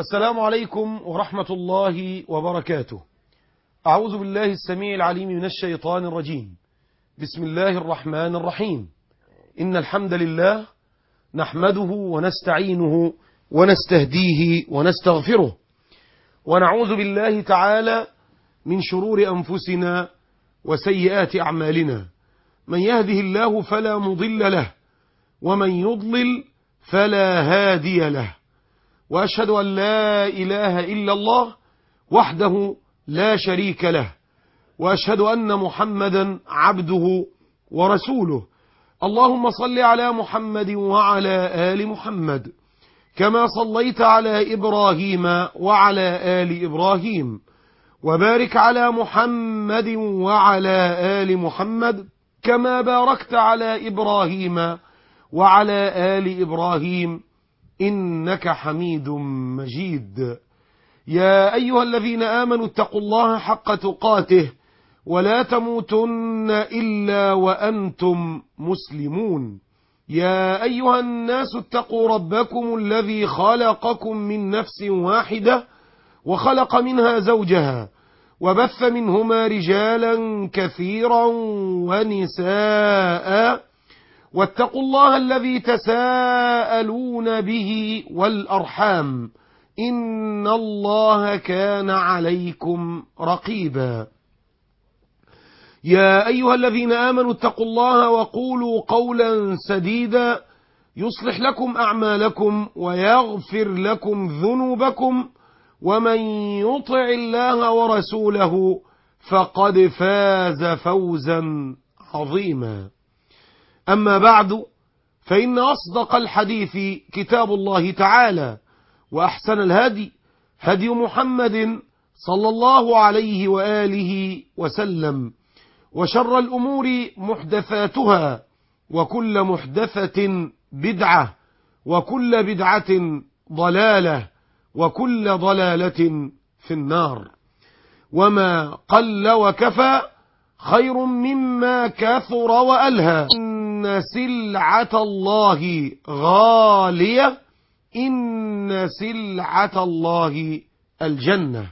السلام عليكم ورحمة الله وبركاته أعوذ بالله السميع العليم من الشيطان الرجيم بسم الله الرحمن الرحيم إن الحمد لله نحمده ونستعينه ونستهديه ونستغفره ونعوذ بالله تعالى من شرور أنفسنا وسيئات أعمالنا من يهده الله فلا مضل له ومن يضلل فلا هادي له وأشهد أن لا إله إلا الله وحده لا شريك له وأشهد أن محمدا عبده ورسوله اللهم صل على محمد وعلى آل محمد كما صليت على إبراهيم وعلى آل إبراهيم وبارك على محمد وعلى آل محمد كما باركت على إبراهيم وعلى آل إبراهيم إنك حميد مجيد يا أيها الذين آمنوا اتقوا الله حق تقاته ولا تموتن إلا وأنتم مسلمون يا أيها الناس اتقوا ربكم الذي خلقكم من نفس واحدة وخلق منها زوجها وبث منهما رجالا كثيرا ونساء واتقوا الله الذي تساءلون به والأرحام إن الله كان عليكم رقيبا يا أيها الذين آمنوا اتقوا الله وقولوا قولا سديدا يصلح لكم أعمالكم ويغفر لكم ذنوبكم ومن يطع الله ورسوله فقد فاز فوزا عظيما أما بعد فإن أصدق الحديث كتاب الله تعالى وأحسن الهدي هدي محمد صلى الله عليه وآله وسلم وشر الأمور محدثاتها وكل محدثة بدعة وكل بدعة ضلالة وكل ضلالة في النار وما قل وكفى خير مما كثر وألهى إن سلعة الله غالية إن سلعة الله الجنة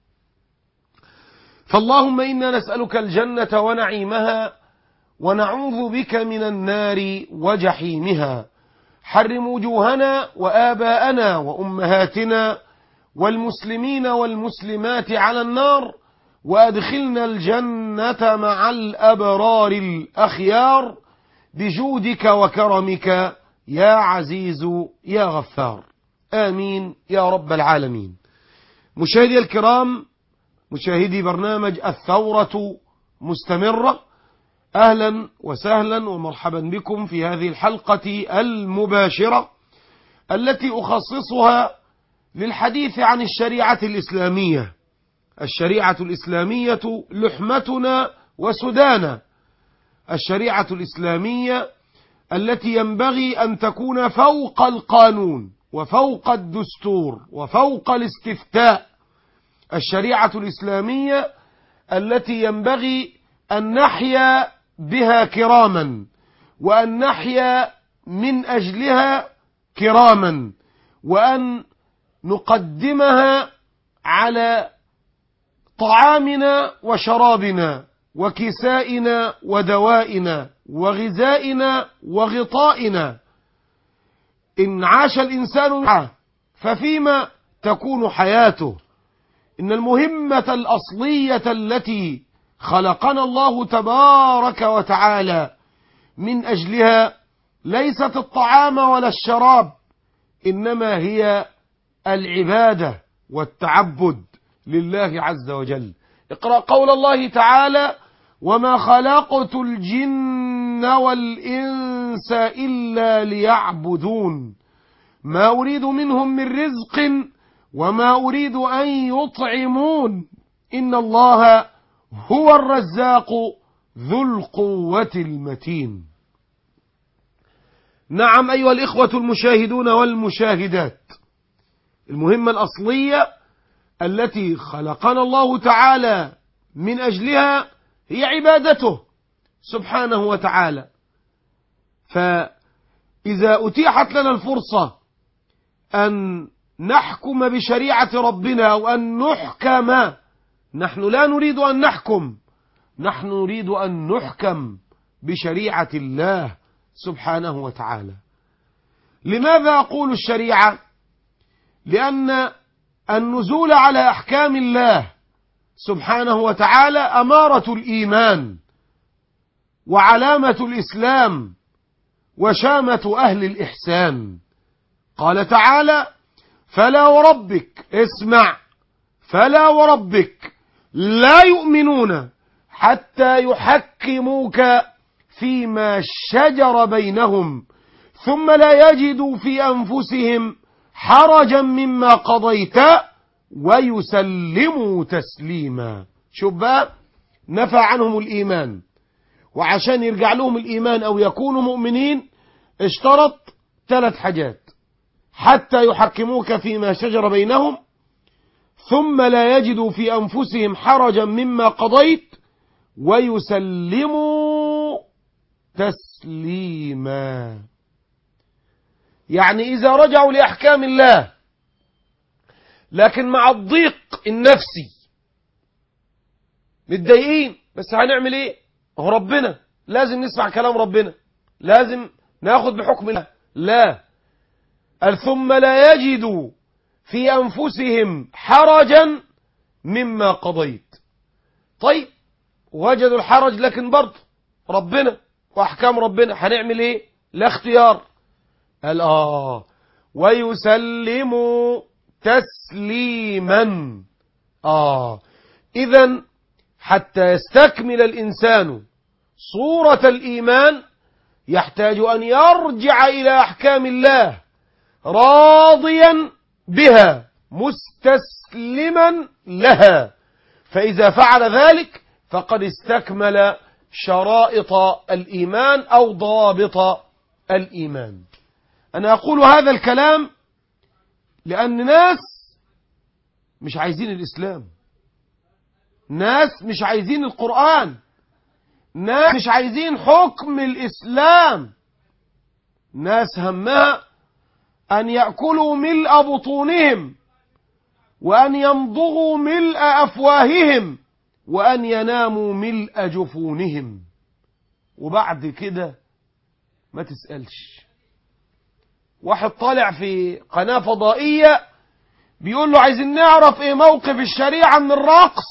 فاللهم إنا نسألك الجنة ونعيمها ونعوذ بك من النار وجحيمها حرم وجوهنا وآباءنا وأمهاتنا والمسلمين والمسلمات على النار وأدخلنا الجنة مع الأبرار الأخيار بجودك وكرمك يا عزيز يا غفار آمين يا رب العالمين مشاهدي الكرام مشاهدي برنامج الثورة مستمرة أهلا وسهلا ومرحبا بكم في هذه الحلقة المباشرة التي أخصصها للحديث عن الشريعة الإسلامية الشريعة الإسلامية لحمتنا وسدانا الشريعة الإسلامية التي ينبغي أن تكون فوق القانون وفوق الدستور وفوق الاستفتاء الشريعة الإسلامية التي ينبغي أن نحيا بها كراما وأن نحيا من أجلها كراما وأن نقدمها على طعامنا وشرابنا وكسائنا ودوائنا وغذائنا وغطائنا إن عاش الإنسان ففيما تكون حياته إن المهمة الأصلية التي خلقنا الله تبارك وتعالى من أجلها ليست الطعام ولا الشراب إنما هي العبادة والتعبد لله عز وجل اقرأ قول الله تعالى وما خلقت الجن والإنس إلا ليعبدون ما أريد منهم من رزق وما أريد أن يطعمون إن الله هو الرزاق ذو القوة المتين نعم أيها الإخوة المشاهدون والمشاهدات المهمة الأصلية التي خلقنا الله تعالى من أجلها هي عبادته سبحانه وتعالى فإذا أتيحت لنا الفرصة أن نحكم بشريعة ربنا أو أن نحكم نحن لا نريد أن نحكم نحن نريد أن نحكم بشريعة الله سبحانه وتعالى لماذا أقول الشريعة لأن النزول على أحكام الله سبحانه وتعالى أمارة الإيمان وعلامة الإسلام وشامة أهل الإحسان قال تعالى فلا وربك اسمع فلا وربك لا يؤمنون حتى يحكموك فيما شجر بينهم ثم لا يجدوا في أنفسهم حرجا مما قضيت ويسلموا تسليما شوف بقى نفى عنهم الإيمان وعشان يرجع لهم الإيمان أو يكونوا مؤمنين اشترط ثلاث حاجات حتى يحكموك فيما شجر بينهم ثم لا يجدوا في أنفسهم حرجا مما قضيت ويسلموا تسليما يعني إذا رجعوا لأحكام الله لكن مع الضيق النفسي متضايقين بس هنعمل ايه هو ربنا لازم نسمع كلام ربنا لازم ناخد بحكم الله لا قال ثم لا يجدوا في أنفسهم حرجا مما قضيت طيب وجدوا الحرج لكن برضه ربنا وأحكام ربنا هنعمل ايه لا اختيار قال آه ويسلموا تسليما آه إذا حتى يستكمل الإنسان صورة الإيمان يحتاج أن يرجع إلى أحكام الله راضيا بها مستسلما لها فإذا فعل ذلك فقد استكمل شرائط الإيمان أو ضابط الإيمان أنا أقول هذا الكلام لأن ناس مش عايزين الإسلام ناس مش عايزين القرآن ناس مش عايزين حكم الإسلام ناس همها أن يأكلوا ملء بطونهم وأن يمضغوا ملء أفواههم وأن يناموا ملء جفونهم وبعد كده ما تسألش واحد طالع في قناة فضائية بيقول له عايزين نعرف ايه موقف الشريعة من الرقص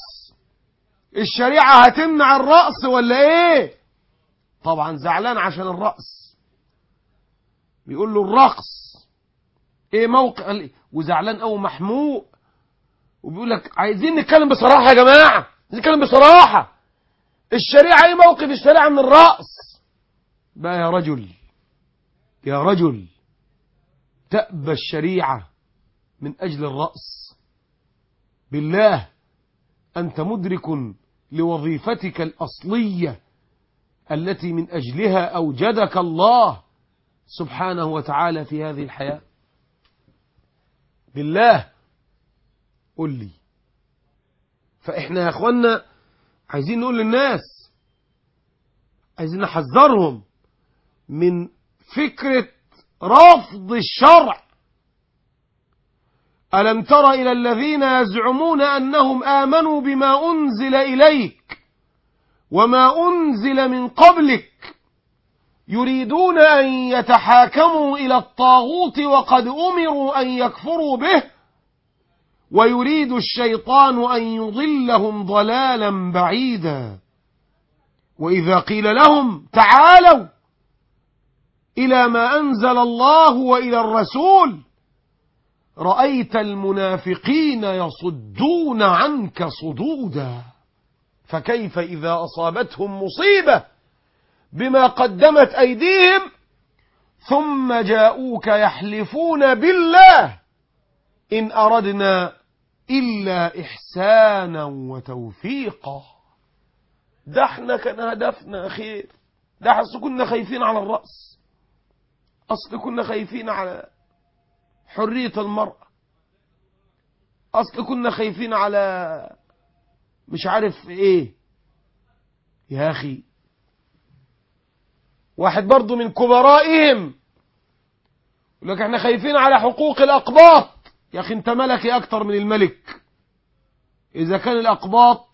الشريعة هتمنع الرقص ولا ايه طبعا زعلان عشان الرقص بيقول له الرقص ايه موقف قال إيه؟ وزعلان او محموق وبيقول لك عايزين نتكلم بصراحة يا جماعة نتكلم بصراحة الشريعة ايه موقف الشريعة من الرقص بقى يا رجل يا رجل تأبى الشريعة من أجل الرأس بالله أنت مدرك لوظيفتك الأصلية التي من أجلها أوجدك الله سبحانه وتعالى في هذه الحياة بالله قل لي فإحنا يا أخوانا عايزين نقول للناس عايزين نحذرهم من فكرة رفض الشرع ألم تر إلى الذين يزعمون أنهم آمنوا بما أنزل إليك وما أنزل من قبلك يريدون أن يتحاكموا إلى الطاغوت وقد أمروا أن يكفروا به ويريد الشيطان أن يضلهم ضلالا بعيدا وإذا قيل لهم تعالوا إلى ما أنزل الله وإلى الرسول رأيت المنافقين يصدون عنك صدودا فكيف إذا أصابتهم مصيبة بما قدمت أيديهم ثم جاءوك يحلفون بالله إن أردنا إلا إحسانا وتوفيقا ده احنا كان هدفنا خير ده احنا كنا خايفين على الرأس أصل كنا خايفين على حرية المرأة أصل كنا خايفين على مش عارف ايه يا أخي واحد برضو من كبرائهم يقول لك احنا خايفين على حقوق الأقباط يا أخي أنت ملكي أكتر من الملك إذا كان الأقباط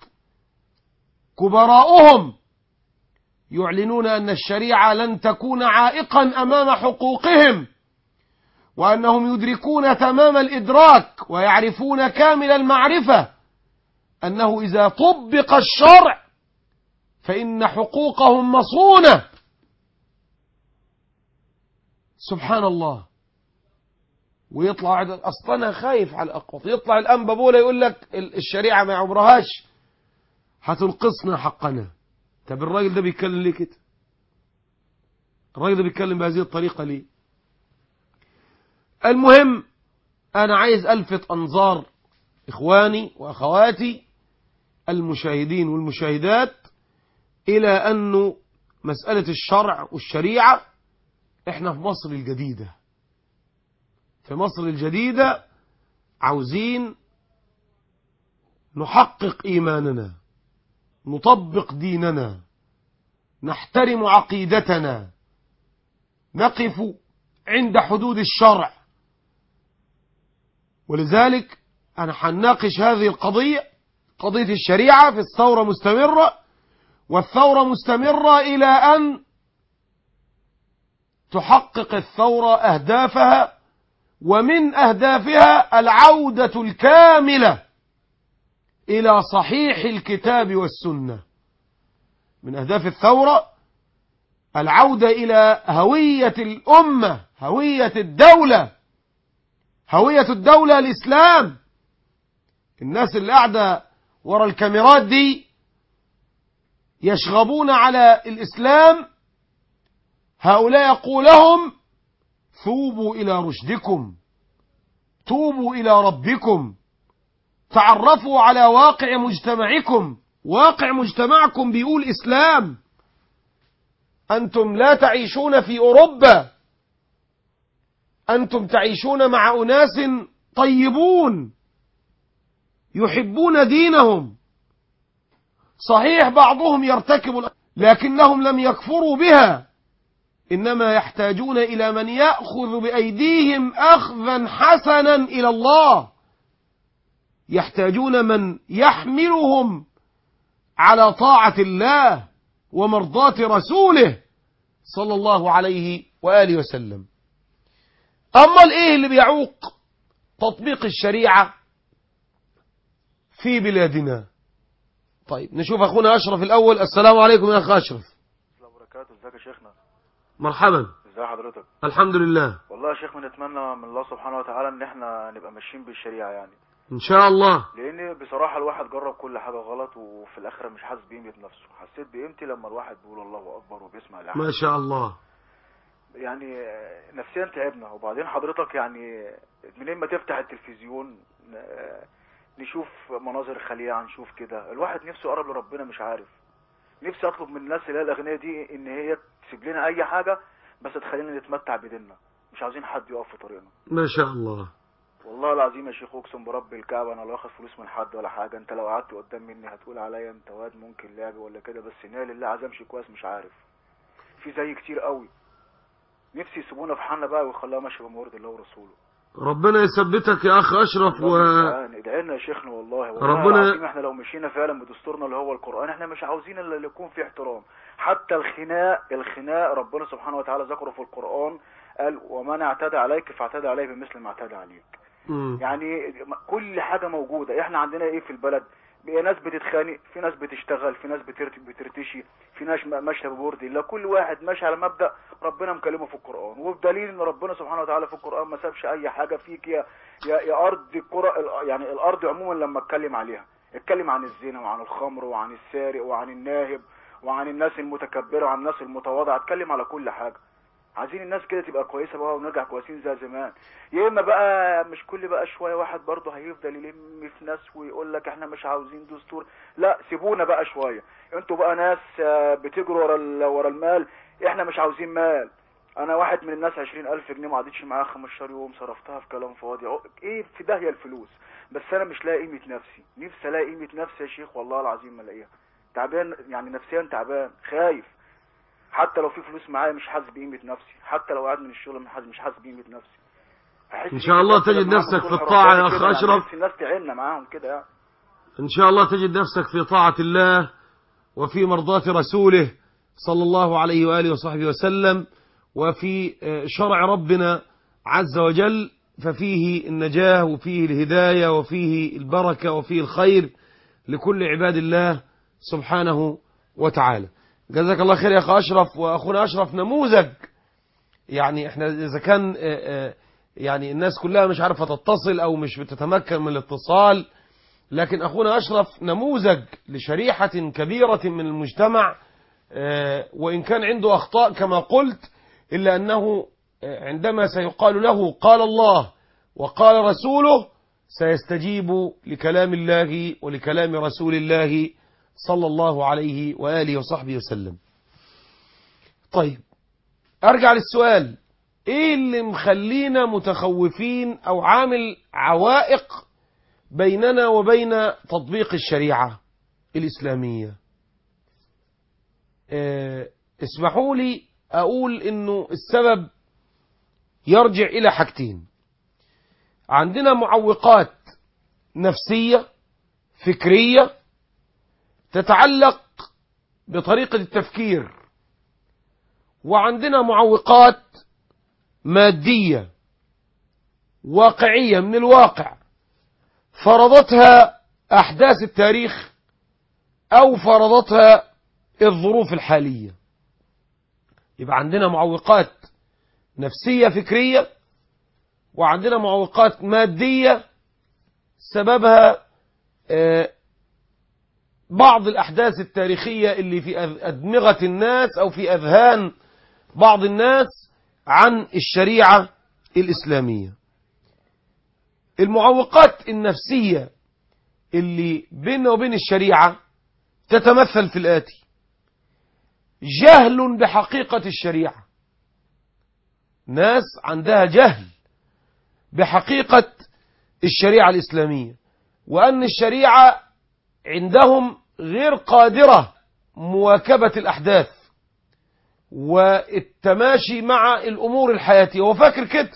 كبراؤهم يعلنون أن الشريعة لن تكون عائقا أمام حقوقهم وأنهم يدركون تمام الإدراك ويعرفون كامل المعرفة أنه إذا طبق الشرع فإن حقوقهم مصونة سبحان الله ويطلع أصلا أنا خايف على الأقوط يطلع الأنبا بولا يقول لك الشريعة ما عبرهاش هتنقصنا حقنا طب الراجل ده بيتكلم ليه كده الراجل ده بيتكلم بهذه الطريقة ليه المهم أنا عايز ألفت أنظار إخواني وأخواتي المشاهدين والمشاهدات إلى أنه مسألة الشرع والشريعة إحنا في مصر الجديدة في مصر الجديدة عاوزين نحقق إيماننا نطبق ديننا نحترم عقيدتنا نقف عند حدود الشرع ولذلك أنا حناقش هذه القضية قضية الشريعة في الثورة مستمرة والثورة مستمرة إلى أن تحقق الثورة أهدافها ومن أهدافها العودة الكاملة إلى صحيح الكتاب والسنة من أهداف الثورة العودة إلى هوية الأمة هوية الدولة هوية الدولة الإسلام الناس اللي قاعدة ورا الكاميرات دي يشغبون على الإسلام هؤلاء يقول لهم ثوبوا إلى رشدكم توبوا إلى ربكم تعرفوا على واقع مجتمعكم واقع مجتمعكم بيقول إسلام أنتم لا تعيشون في أوروبا أنتم تعيشون مع أناس طيبون يحبون دينهم صحيح بعضهم يرتكب لكنهم لم يكفروا بها إنما يحتاجون إلى من يأخذ بأيديهم أخذا حسنا إلى الله يحتاجون من يحملهم على طاعة الله ومرضاة رسوله صلى الله عليه وآله وسلم أما الإيه اللي بيعوق تطبيق الشريعة في بلادنا طيب نشوف أخونا أشرف الأول السلام عليكم يا أخ أشرف الله وبركاته ازيك يا شيخنا مرحبا ازي حضرتك الحمد لله والله يا شيخ بنتمنى من الله سبحانه وتعالى ان احنا نبقى ماشيين بالشريعه يعني إن شاء الله لان بصراحه الواحد جرب كل حاجه غلط وفي الاخر مش حاسس بقيمه نفسه حسيت بقيمتي لما الواحد بيقول الله اكبر وبيسمع الاحاديث ما شاء الله يعني آه، نفسيا تعبنا وبعدين حضرتك يعني منين ما تفتح التلفزيون آه، نشوف مناظر خليعه نشوف كده الواحد نفسه يقرب لربنا مش عارف نفسي اطلب من الناس اللي هي الاغنياء دي ان هي تسيب لنا اي حاجه بس تخلينا نتمتع بديننا مش عاوزين حد يقف في طريقنا ما شاء الله والله العظيم يا شيخ اقسم برب الكعبه انا لا واخد فلوس من حد ولا حاجه انت لو قعدت قدام مني هتقول عليا انت واد ممكن لعب ولا كده بس نية لله عايز امشي كويس مش عارف في زي كتير قوي نفسي يسيبونا في حالنا بقى ويخلوها ماشيه بمورد الله ورسوله ربنا يثبتك يا أخ أشرف و... ادعي لنا يا شيخنا والله والله ربنا- العظيم احنا لو مشينا فعلا بدستورنا اللي هو القران احنا مش عاوزين الا اللي يكون فيه احترام حتى الخناق الخناق ربنا سبحانه وتعالى ذكره في القران قال ومن اعتدى عليك فاعتدى عليه بمثل ما اعتدى عليك مم. يعني كل حاجة موجودة احنا عندنا ايه في البلد بقى ناس بتتخانق في ناس بتشتغل في ناس بترت- بترتشي في ناس م- ماشيه ببورد الله كل واحد ماشي على مبدأ ربنا مكلمه في القرآن وبدليل ان ربنا سبحانه وتعالى في القرآن ما سابش اي حاجة فيك يا يا, يا ارض الكرة ال- يعني الارض عموما لما اتكلم عليها اتكلم عن الزنا وعن الخمر وعن السارق وعن الناهب وعن الناس المتكبرة وعن الناس المتواضعة اتكلم على كل حاجة عايزين الناس كده تبقى كويسه بقى ونرجع كويسين زي زمان يا اما بقى مش كل بقى شويه واحد برضه هيفضل يلم في ناس ويقول لك احنا مش عاوزين دستور لا سيبونا بقى شويه انتوا بقى ناس آه، بتجروا ورا ال- ورا المال احنا مش عاوزين مال انا واحد من الناس عشرين الف جنيه ما عدتش معايا 15 يوم صرفتها في كلام فاضي عق- ايه في داهيه الفلوس بس انا مش لاقي قيمه نفسي نفسي الاقي قيمه نفسي يا شيخ والله العظيم ما الاقيها تعبان يعني نفسيا تعبان خايف حتى لو في فلوس معايا مش حاسس بقيمة نفسي حتى لو قاعد من الشغل مش حاسس مش حاسس بقيمة نفسي أحس إن شاء الله الناس تجد لما نفسك نعمل في صلح الطاعة يا رباني أخ كده، أشرف. نفس الناس تعيننا معاهم كده يعني إن شاء الله تجد نفسك في طاعة الله وفي مرضاة رسوله صلى الله عليه وآله وصحبه وسلم وفي آه، شرع ربنا عز وجل ففيه النجاة وفيه الهداية وفيه البركة وفيه الخير لكل عباد الله سبحانه وتعالى جزاك الله خير يا أخ أشرف وأخونا أشرف نموذج يعني احنا إذا كان آه، آه، يعني الناس كلها مش عارفة تتصل أو مش بتتمكن من الاتصال لكن أخونا أشرف نموذج لشريحة كبيرة من المجتمع آه، وإن كان عنده أخطاء كما قلت إلا أنه آه، عندما سيقال له قال الله وقال رسوله سيستجيب لكلام الله ولكلام رسول الله صلى الله عليه وآله وصحبه وسلم طيب أرجع للسؤال إيه اللي مخلينا متخوفين أو عامل عوائق بيننا وبين تطبيق الشريعة الإسلامية آه، اسمحوا لي أقول إنه السبب يرجع إلى حاجتين عندنا معوقات نفسية فكرية تتعلق بطريقة التفكير وعندنا معوقات مادية واقعية من الواقع فرضتها أحداث التاريخ أو فرضتها الظروف الحالية يبقى عندنا معوقات نفسية فكرية وعندنا معوقات مادية سببها آه، بعض الأحداث التاريخية اللي في أذ- أدمغة الناس أو في أذهان بعض الناس عن الشريعة الإسلامية المعوقات النفسية اللي بيننا وبين الشريعة تتمثل في الآتي جهل بحقيقة الشريعة ناس عندها جهل بحقيقة الشريعة الإسلامية وأن الشريعة عندهم غير قادرة مواكبة الأحداث والتماشي مع الأمور الحياتية وفاكر كده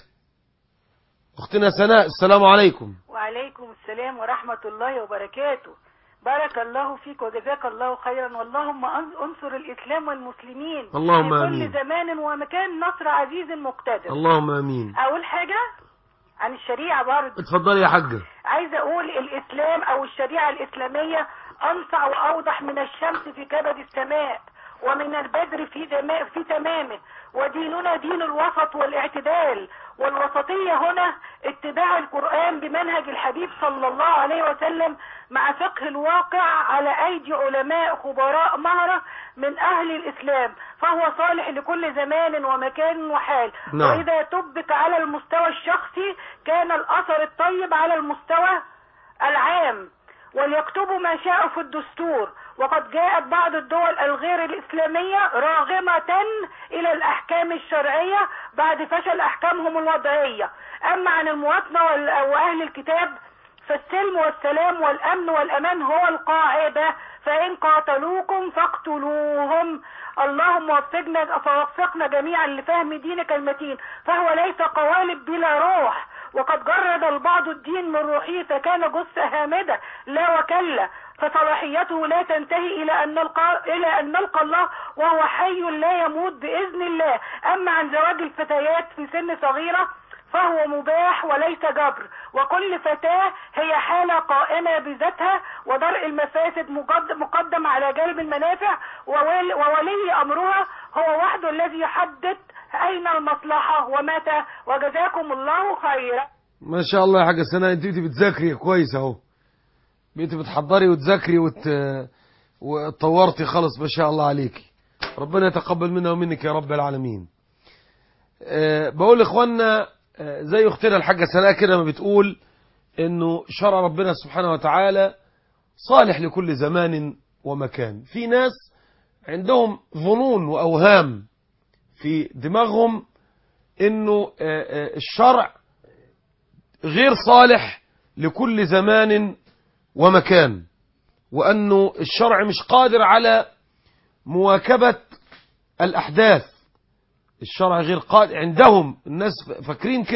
أختنا سناء السلام عليكم وعليكم السلام ورحمة الله وبركاته بارك الله فيك وجزاك الله خيرا واللهم أن- انصر الإسلام والمسلمين اللهم في آمين. كل زمان ومكان نصر عزيز مقتدر اللهم آمين أول حاجة عن الشريعة برضه اتفضلي يا حاجة عايزة أقول الإسلام أو الشريعة الإسلامية أنصع وأوضح من الشمس في كبد السماء ومن البدر في دماء في تمامه وديننا دين الوسط والاعتدال والوسطية هنا اتباع القرآن بمنهج الحبيب صلى الله عليه وسلم مع فقه الواقع على أيدي علماء خبراء مهرة من أهل الإسلام فهو صالح لكل زمان ومكان وحال نعم. وإذا طبق على المستوى الشخصي كان الأثر الطيب على المستوى العام وليكتبوا ما شاءوا في الدستور وقد جاءت بعض الدول الغير الإسلامية راغمة إلى الأحكام الشرعية بعد فشل أحكامهم الوضعية أما عن المواطنة وال- وأهل الكتاب فالسلم والسلام والأمن والأمان هو القاعدة فإن قاتلوكم فاقتلوهم اللهم وفقنا فوفقنا جميعا لفهم دينك المتين فهو ليس قوالب بلا روح وقد جرد البعض الدين من روحه فكان جثة هامدة لا وكلا فصلاحيته لا تنتهي إلى أن نلقى إلى أن نلقى الله وهو حي لا يموت بإذن الله أما عن زواج الفتيات في سن صغيرة فهو مباح وليس جبر وكل فتاة هي حالة قائمة بذاتها ودرء المفاسد مقدم, مقدم على جلب المنافع وول- وولي أمرها هو وحده الذي يحدد أين المصلحة ومتى وجزاكم الله خيرا ما شاء الله يا حاجة سناء انت بقيتي بتذاكري كويس اهو بقيتي بتحضري وتذاكري وت... واتطورتي خالص ما شاء الله عليكي ربنا يتقبل منا ومنك يا رب العالمين أه بقول لاخواننا أه زي اختنا الحاجة سناء كده ما بتقول انه شرع ربنا سبحانه وتعالى صالح لكل زمان ومكان في ناس عندهم ظنون واوهام في دماغهم انه أه أه الشرع غير صالح لكل زمان ومكان وأنه الشرع مش قادر على مواكبة الأحداث الشرع غير قادر عندهم الناس فاكرين كده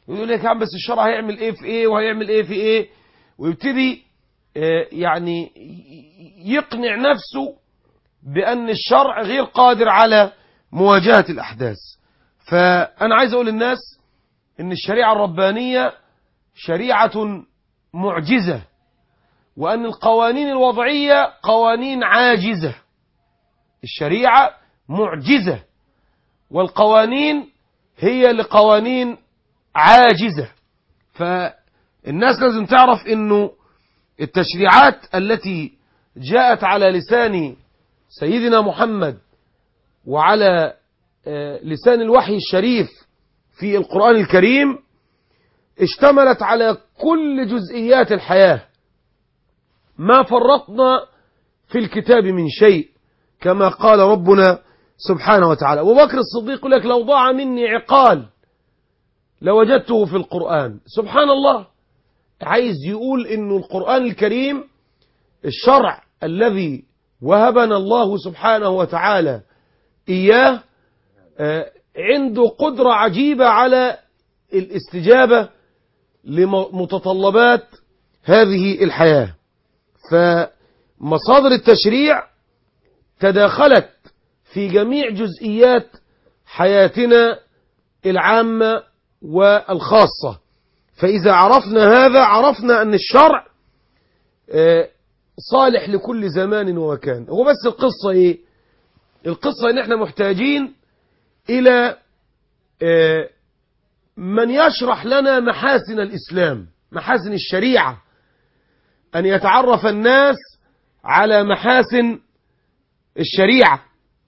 ويقول لك يا عم بس الشرع هيعمل ايه في ايه وهيعمل ايه في ايه ويبتدي آه، يعني ي- يقنع نفسه بأن الشرع غير قادر على مواجهة الأحداث فأنا عايز أقول للناس أن الشريعة الربانية شريعة معجزة وأن القوانين الوضعية قوانين عاجزة الشريعة معجزة والقوانين هي لقوانين عاجزة فالناس لازم تعرف أنه التشريعات التي جاءت على لسان سيدنا محمد وعلى آه، لسان الوحي الشريف في القرآن الكريم اشتملت على كل جزئيات الحياة ما فرطنا في الكتاب من شيء كما قال ربنا سبحانه وتعالى أبو بكر الصديق يقول لك لو ضاع مني عقال لوجدته في القرآن سبحان الله عايز يقول انه القرآن الكريم الشرع الذي وهبنا الله سبحانه وتعالى إياه آه، عنده قدرة عجيبة على الاستجابة لمتطلبات هذه الحياة فمصادر التشريع تداخلت في جميع جزئيات حياتنا العامة والخاصة فإذا عرفنا هذا عرفنا أن الشرع آه، صالح لكل زمان ومكان هو بس القصة إيه القصة إن إحنا محتاجين إلى آه، من يشرح لنا محاسن الإسلام محاسن الشريعة أن يتعرف الناس على محاسن الشريعة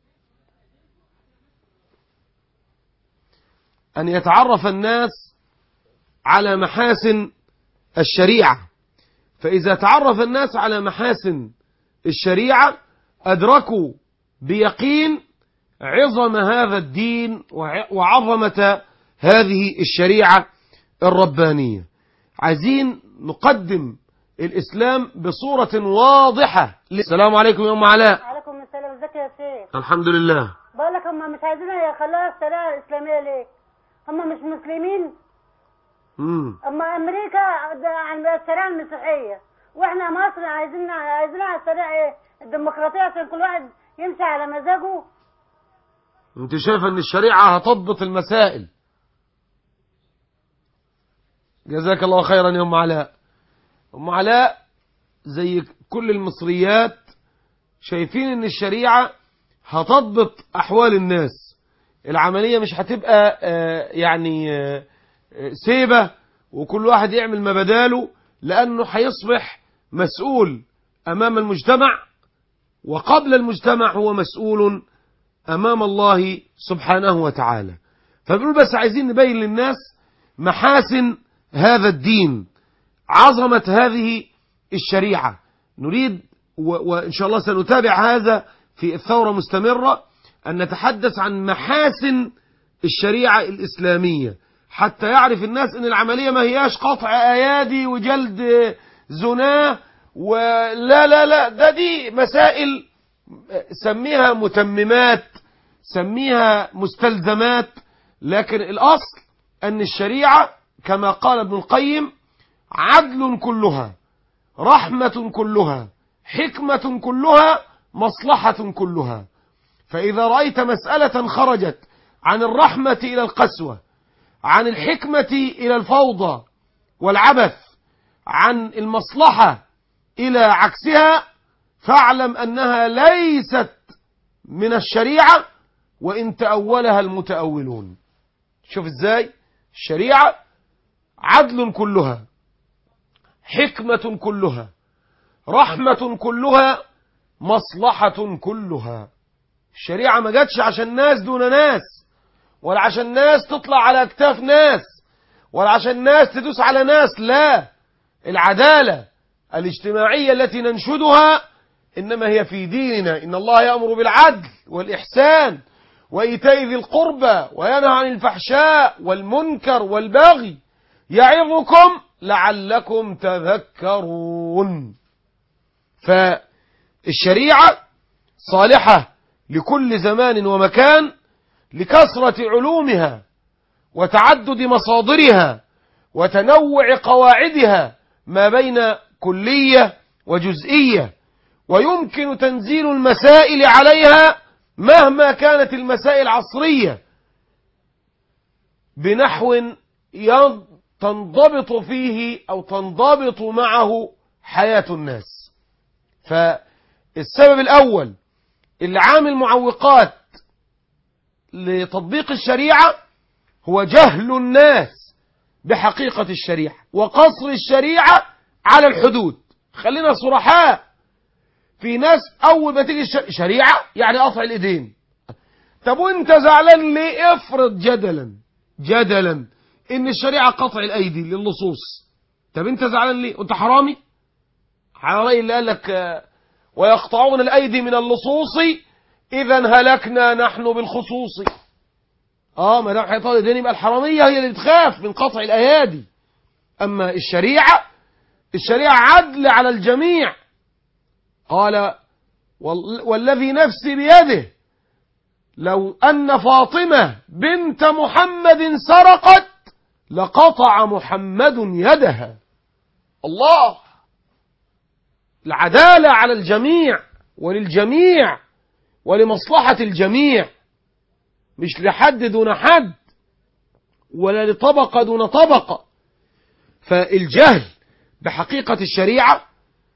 أن يتعرف الناس على محاسن الشريعة فإذا تعرف الناس على محاسن الشريعة أدركوا بيقين عظم هذا الدين وع- وعظمة هذه الشريعة الربانية عايزين نقدم الإسلام بصورة واضحة السلام عليكم يا أم علاء عليكم السلام ازيك يا شيخ الحمد لله بقول لك هم مش عايزين يخلوها الشريعه الاسلاميه ليه هم مش مسلمين مم. اما امريكا ده عن الشريعه المسيحيه واحنا مصر عايزين عايزين على الشريعه ايه الديمقراطيه عشان كل واحد يمشي على مزاجه انت شايف ان الشريعة هتضبط المسائل جزاك الله خيرا يا ام علاء ام علاء زي كل المصريات شايفين ان الشريعة هتضبط احوال الناس العملية مش هتبقى آه، يعني آه، آه، سيبة وكل واحد يعمل ما بداله لانه هيصبح مسؤول امام المجتمع وقبل المجتمع هو مسؤول أمام الله سبحانه وتعالى فبنقول بس عايزين نبين للناس محاسن هذا الدين عظمة هذه الشريعة نريد و- وإن شاء الله سنتابع هذا في الثورة مستمرة أن نتحدث عن محاسن الشريعة الإسلامية حتى يعرف الناس أن العملية ما هياش قطع أيادي وجلد زناه ولا لا لا ده دي مسائل سميها متممات سميها مستلزمات لكن الأصل أن الشريعة كما قال ابن القيم عدل كلها رحمة كلها حكمة كلها مصلحة كلها فإذا رأيت مسألة خرجت عن الرحمة إلى القسوة عن الحكمة إلى الفوضى والعبث عن المصلحة إلى عكسها فاعلم أنها ليست من الشريعة وإن تأولها المتأولون شوف إزاي الشريعة عدل كلها حكمة كلها رحمة كلها مصلحة كلها الشريعة ما جاتش عشان ناس دون ناس ولا عشان ناس تطلع على أكتاف ناس ولا عشان ناس تدوس على ناس لا العدالة الاجتماعية التي ننشدها إنما هي في ديننا إن الله يأمر بالعدل والإحسان وإيتاء ذي القربى وينهى عن الفحشاء والمنكر والبغي يعظكم لعلكم تذكرون فالشريعة صالحة لكل زمان ومكان لكثرة علومها وتعدد مصادرها وتنوع قواعدها ما بين كلية وجزئية ويمكن تنزيل المسائل عليها مهما كانت المسائل عصرية بنحو ين- تنضبط فيه أو تنضبط معه حياة الناس فالسبب الأول اللي عامل معوقات لتطبيق الشريعة هو جهل الناس بحقيقة الشريعة وقصر الشريعة على الحدود خلينا صرحاء في ناس أول ما تيجي الش- شريعة يعني قطع الإيدين طب وانت زعلان ليه افرض جدلا جدلا ان الشريعة قطع الأيدي للصوص طب انت زعلان ليه انت حرامي على رأي اللي قال لك آه، ويقطعون الأيدي من اللصوص إذا هلكنا نحن بالخصوص اه ما دام هيطال ايدين يبقى الحرامية هي اللي بتخاف من قطع الأيادي أما الشريعة الشريعة عدل على الجميع قال وال- والذي نفسي بيده لو أن فاطمة بنت محمد سرقت لقطع محمد يدها الله العدالة على الجميع وللجميع ولمصلحة الجميع مش لحد دون حد ولا لطبقة دون طبقة فالجهل بحقيقة الشريعة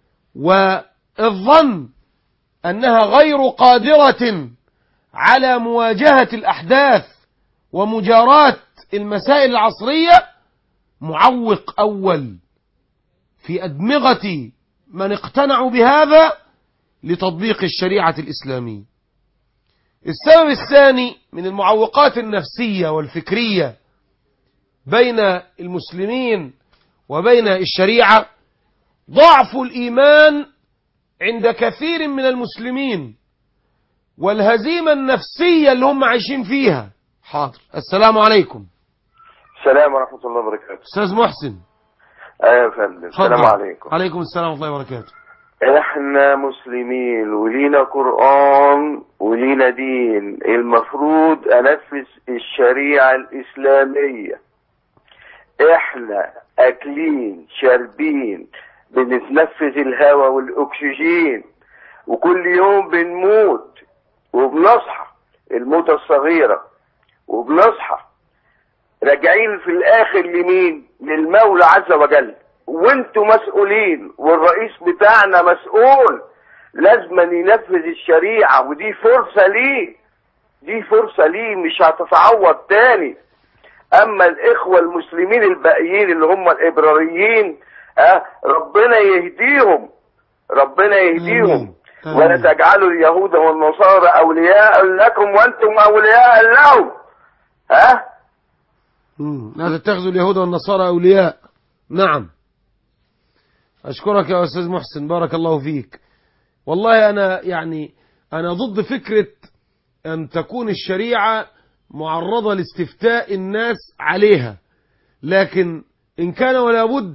والظن أنها غير قادرة على مواجهة الأحداث ومجاراة المسائل العصرية معوق أول في أدمغة من اقتنعوا بهذا لتطبيق الشريعة الإسلامية السبب الثاني من المعوقات النفسية والفكرية بين المسلمين وبين الشريعة ضعف الإيمان عند كثير من المسلمين والهزيمة النفسية اللي هم عايشين فيها حاضر السلام عليكم السلام ورحمة الله وبركاته أستاذ محسن ايوه يا فندم السلام اتفضل. عليكم عليكم السلام ورحمة الله وبركاته احنا مسلمين ولينا قرآن ولينا دين المفروض انفذ الشريعة الاسلامية احنا اكلين شاربين بنتنفذ الهواء والاكسجين وكل يوم بنموت وبنصحى الموتة الصغيرة وبنصحى راجعين في الاخر لمين للمولى عز وجل وانتوا مسؤولين والرئيس بتاعنا مسؤول لازم ينفذ الشريعة ودي فرصة ليه دي فرصة ليه مش هتتعوض تاني اما الاخوة المسلمين الباقيين اللي هم الابراريين اه ربنا يهديهم ربنا يهديهم آمين. آمين. ولا تجعلوا اليهود والنصارى اولياء لكم وانتم اولياء لهم ها مم. لا تتخذوا اليهود والنصارى أولياء نعم أشكرك يا أستاذ محسن بارك الله فيك والله أنا يعني أنا ضد فكرة أن تكون الشريعة معرضة لاستفتاء الناس عليها لكن إن كان ولا بد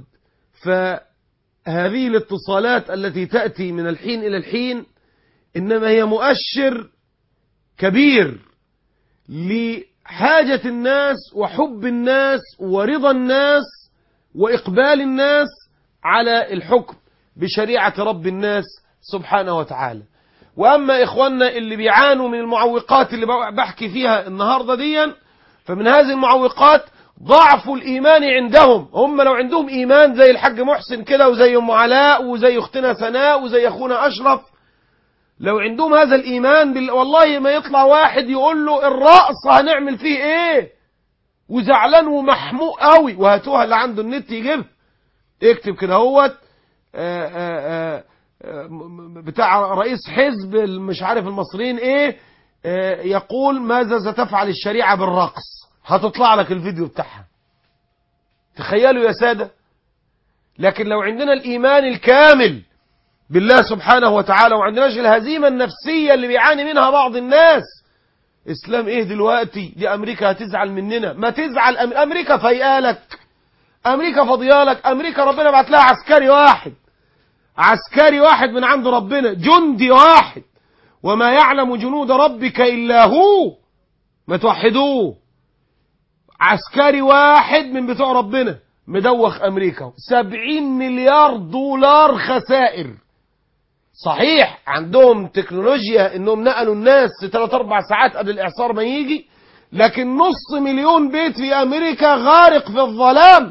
فهذه الاتصالات التي تأتي من الحين إلى الحين إنما هي مؤشر كبير لحاجة الناس وحب الناس ورضا الناس وإقبال الناس على الحكم بشريعة رب الناس سبحانه وتعالى وأما إخواننا اللي بيعانوا من المعوقات اللي بحكي فيها النهاردة ديا فمن هذه المعوقات ضعف الإيمان عندهم هم لو عندهم إيمان زي الحاج محسن كده وزي أم علاء وزي أختنا سناء وزي أخونا أشرف لو عندهم هذا الإيمان بال... والله ما يطلع واحد يقول له الرأس هنعمل فيه إيه وزعلان ومحموق قوي وهاتوها اللي عنده النت يجيبها اكتب كده هوت آه، آه، آه، م- م- بتاع رئيس حزب مش عارف المصريين ايه آه، يقول ماذا ستفعل الشريعة بالرقص هتطلع لك الفيديو بتاعها تخيلوا يا سادة لكن لو عندنا الإيمان الكامل بالله سبحانه وتعالى وعندناش الهزيمة النفسية اللي بيعاني منها بعض الناس اسلام ايه دلوقتي دي امريكا هتزعل مننا ما تزعل أم... امريكا فيقالك امريكا فضيالك امريكا ربنا بعت لها عسكري واحد عسكري واحد من عند ربنا جندي واحد وما يعلم جنود ربك الا هو ما توحدوه عسكري واحد من بتوع ربنا مدوخ أمريكا سبعين مليار دولار خسائر صحيح عندهم تكنولوجيا انهم نقلوا الناس ثلاث اربع ساعات قبل الاعصار ما يجي لكن نص مليون بيت في امريكا غارق في الظلام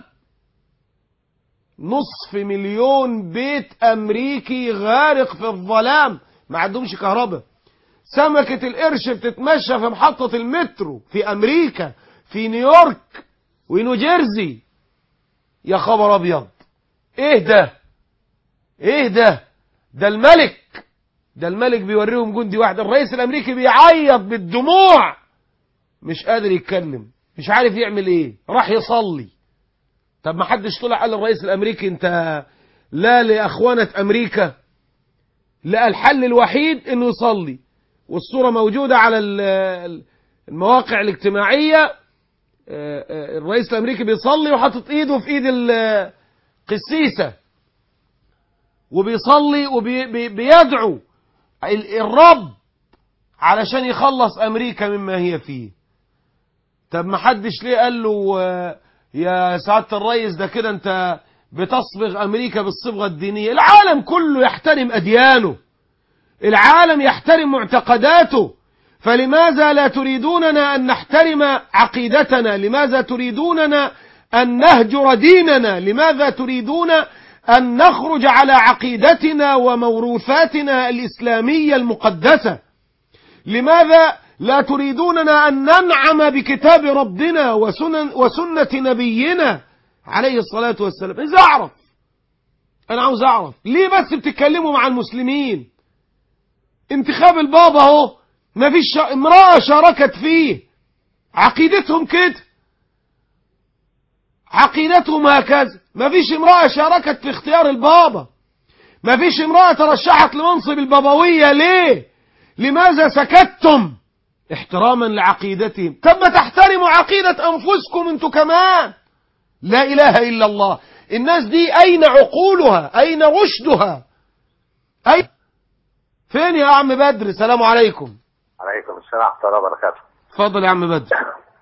نصف مليون بيت امريكي غارق في الظلام ما عندهمش كهرباء سمكة القرش بتتمشى في محطة المترو في امريكا في نيويورك ونيوجيرسي يا خبر ابيض ايه ده ايه ده ده الملك ده الملك بيوريهم جندي واحد الرئيس الامريكي بيعيط بالدموع مش قادر يتكلم مش عارف يعمل ايه راح يصلي طب ما حدش طلع قال للرئيس الامريكي انت لا لاخوانة امريكا لا الحل الوحيد انه يصلي والصورة موجودة على ال- المواقع الاجتماعية آه، آه، الرئيس الامريكي بيصلي وحاطط ايده في ايد القسيسة وبيصلي وبيدعو الرب علشان يخلص امريكا مما هي فيه طب ما حدش ليه قال له آه، يا سعادة الرئيس ده كده انت بتصبغ امريكا بالصبغة الدينية العالم كله يحترم اديانه العالم يحترم معتقداته فلماذا لا تريدوننا ان نحترم عقيدتنا لماذا تريدوننا ان نهجر ديننا لماذا تريدون ان نخرج على عقيدتنا وموروثاتنا الاسلامية المقدسة لماذا لا تريدوننا أن ننعم بكتاب ربنا وسنن وسنة نبينا عليه الصلاة والسلام إذا أعرف أنا عاوز أعرف ليه بس بتتكلموا مع المسلمين انتخاب البابا اهو ما فيش شا... امرأة شاركت فيه عقيدتهم كده عقيدتهم هكذا ما فيش امرأة شاركت في اختيار البابا ما فيش امرأة ترشحت لمنصب البابوية ليه لماذا سكتتم احتراما لعقيدتهم طب ما تحترموا عقيدة أنفسكم انتوا كمان لا إله إلا الله الناس دي أين عقولها أين رشدها أين فين يا عم بدر السلام عليكم عليكم السلام ورحمة الله وبركاته اتفضل يا عم بدر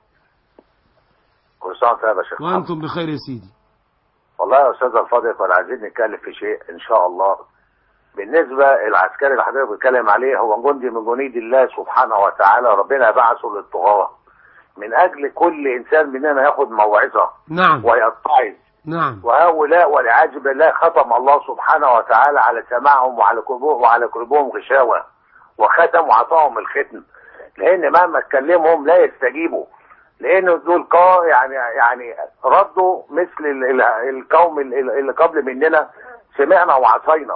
كل سنة وانت طيب يا شيخ محمد. وأنتم بخير يا سيدي والله يا أستاذ الفاضل كنا عايزين نتكلم في شيء إن شاء الله بالنسبة العسكري اللي حضرتك بتتكلم عليه هو جندي من جنود الله سبحانه وتعالى ربنا بعثه للطغاة من أجل كل إنسان مننا ياخد موعظة نعم ويتعظ نعم وهؤلاء والعياذ بالله ختم الله سبحانه وتعالى على سماعهم وعلى قلوبهم وعلى قلوبهم غشاوة وختم وعطاهم الختم لأن مهما تكلمهم لا يستجيبوا لأن دول قا يعني يعني ردوا مثل ال- ال- القوم ال- اللي قبل مننا سمعنا وعصينا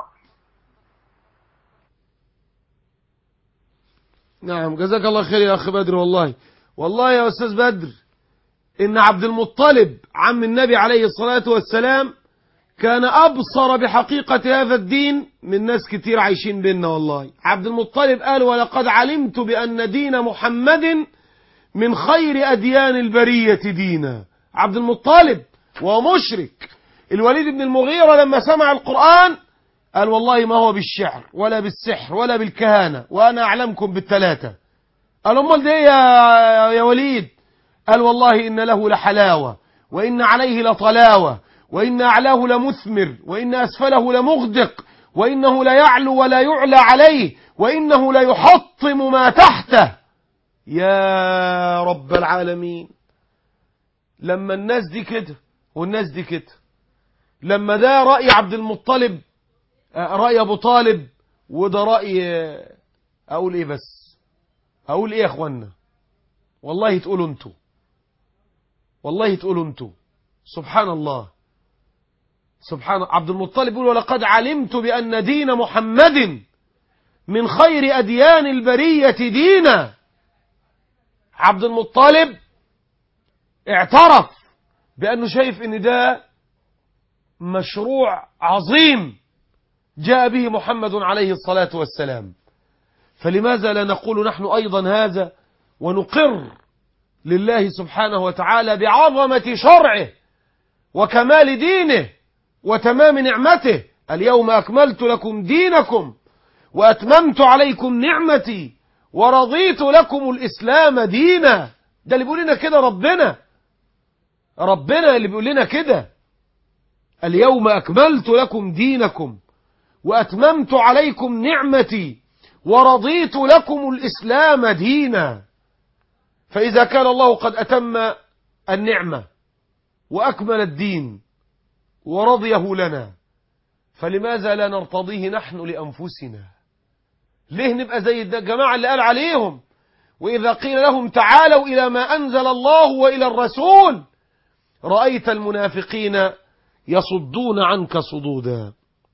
نعم جزاك الله خير يا أخي بدر والله والله يا أستاذ بدر إن عبد المطلب عم النبي عليه الصلاة والسلام كان أبصر بحقيقة هذا الدين من ناس كتير عايشين بينا والله عبد المطلب قال ولقد علمت بأن دين محمد من خير أديان البرية دينا عبد المطلب وهو مشرك الوليد بن المغيرة لما سمع القرآن قال والله ما هو بالشعر ولا بالسحر ولا بالكهانة وأنا أعلمكم بالثلاثة قال أمال ده إيه يا, يا وليد قال والله إن له لحلاوة وإن عليه لطلاوة وإن أعلاه لمثمر وإن أسفله لمغدق وإنه لا يعلو ولا يعلى عليه وإنه لا يحطم ما تحته يا رب العالمين لما الناس دي كده والناس دي كده لما ده رأي عبد المطلب آه، رأي أبو طالب وده رأي آه، أقول إيه بس أقول إيه يا أخوانا والله تقولوا أنتوا والله تقولوا أنتوا سبحان الله سبحان عبد المطلب يقول ولقد علمت بأن دين محمد من خير أديان البرية دينا عبد المطلب اعترف بأنه شايف ان ده مشروع عظيم جاء به محمد عليه الصلاة والسلام فلماذا لا نقول نحن أيضا هذا ونقر لله سبحانه وتعالى بعظمة شرعه وكمال دينه وتمام نعمته اليوم أكملت لكم دينكم وأتممت عليكم نعمتي ورضيت لكم الإسلام دينا ده اللي بيقول لنا كده ربنا ربنا اللي بيقول لنا كده اليوم أكملت لكم دينكم وأتممت عليكم نعمتي ورضيت لكم الإسلام دينا فإذا كان الله قد أتم النعمة وأكمل الدين ورضيه لنا فلماذا لا نرتضيه نحن لأنفسنا ليه نبقى زي الجماعة اللي قال عليهم وإذا قيل لهم تعالوا إلى ما أنزل الله وإلى الرسول رأيت المنافقين يصدون عنك صدودا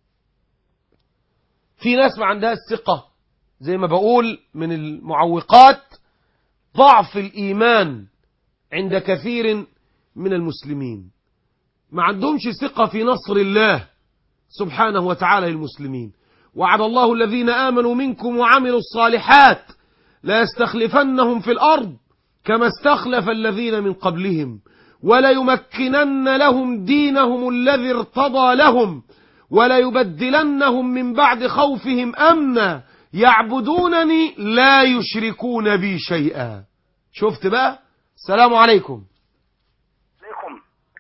في ناس ما عندها الثقة زي ما بقول من المعوقات ضعف الإيمان عند كثير من المسلمين ما عندهمش ثقة في نصر الله سبحانه وتعالى للمسلمين وعد الله الذين آمنوا منكم وعملوا الصالحات لا يستخلفنهم في الأرض كما استخلف الذين من قبلهم ولا يمكنن لهم دينهم الذي ارتضى لهم ولا يبدلنهم من بعد خوفهم أمنا يعبدونني لا يشركون بي شيئا شفت بقى السلام عليكم عليكم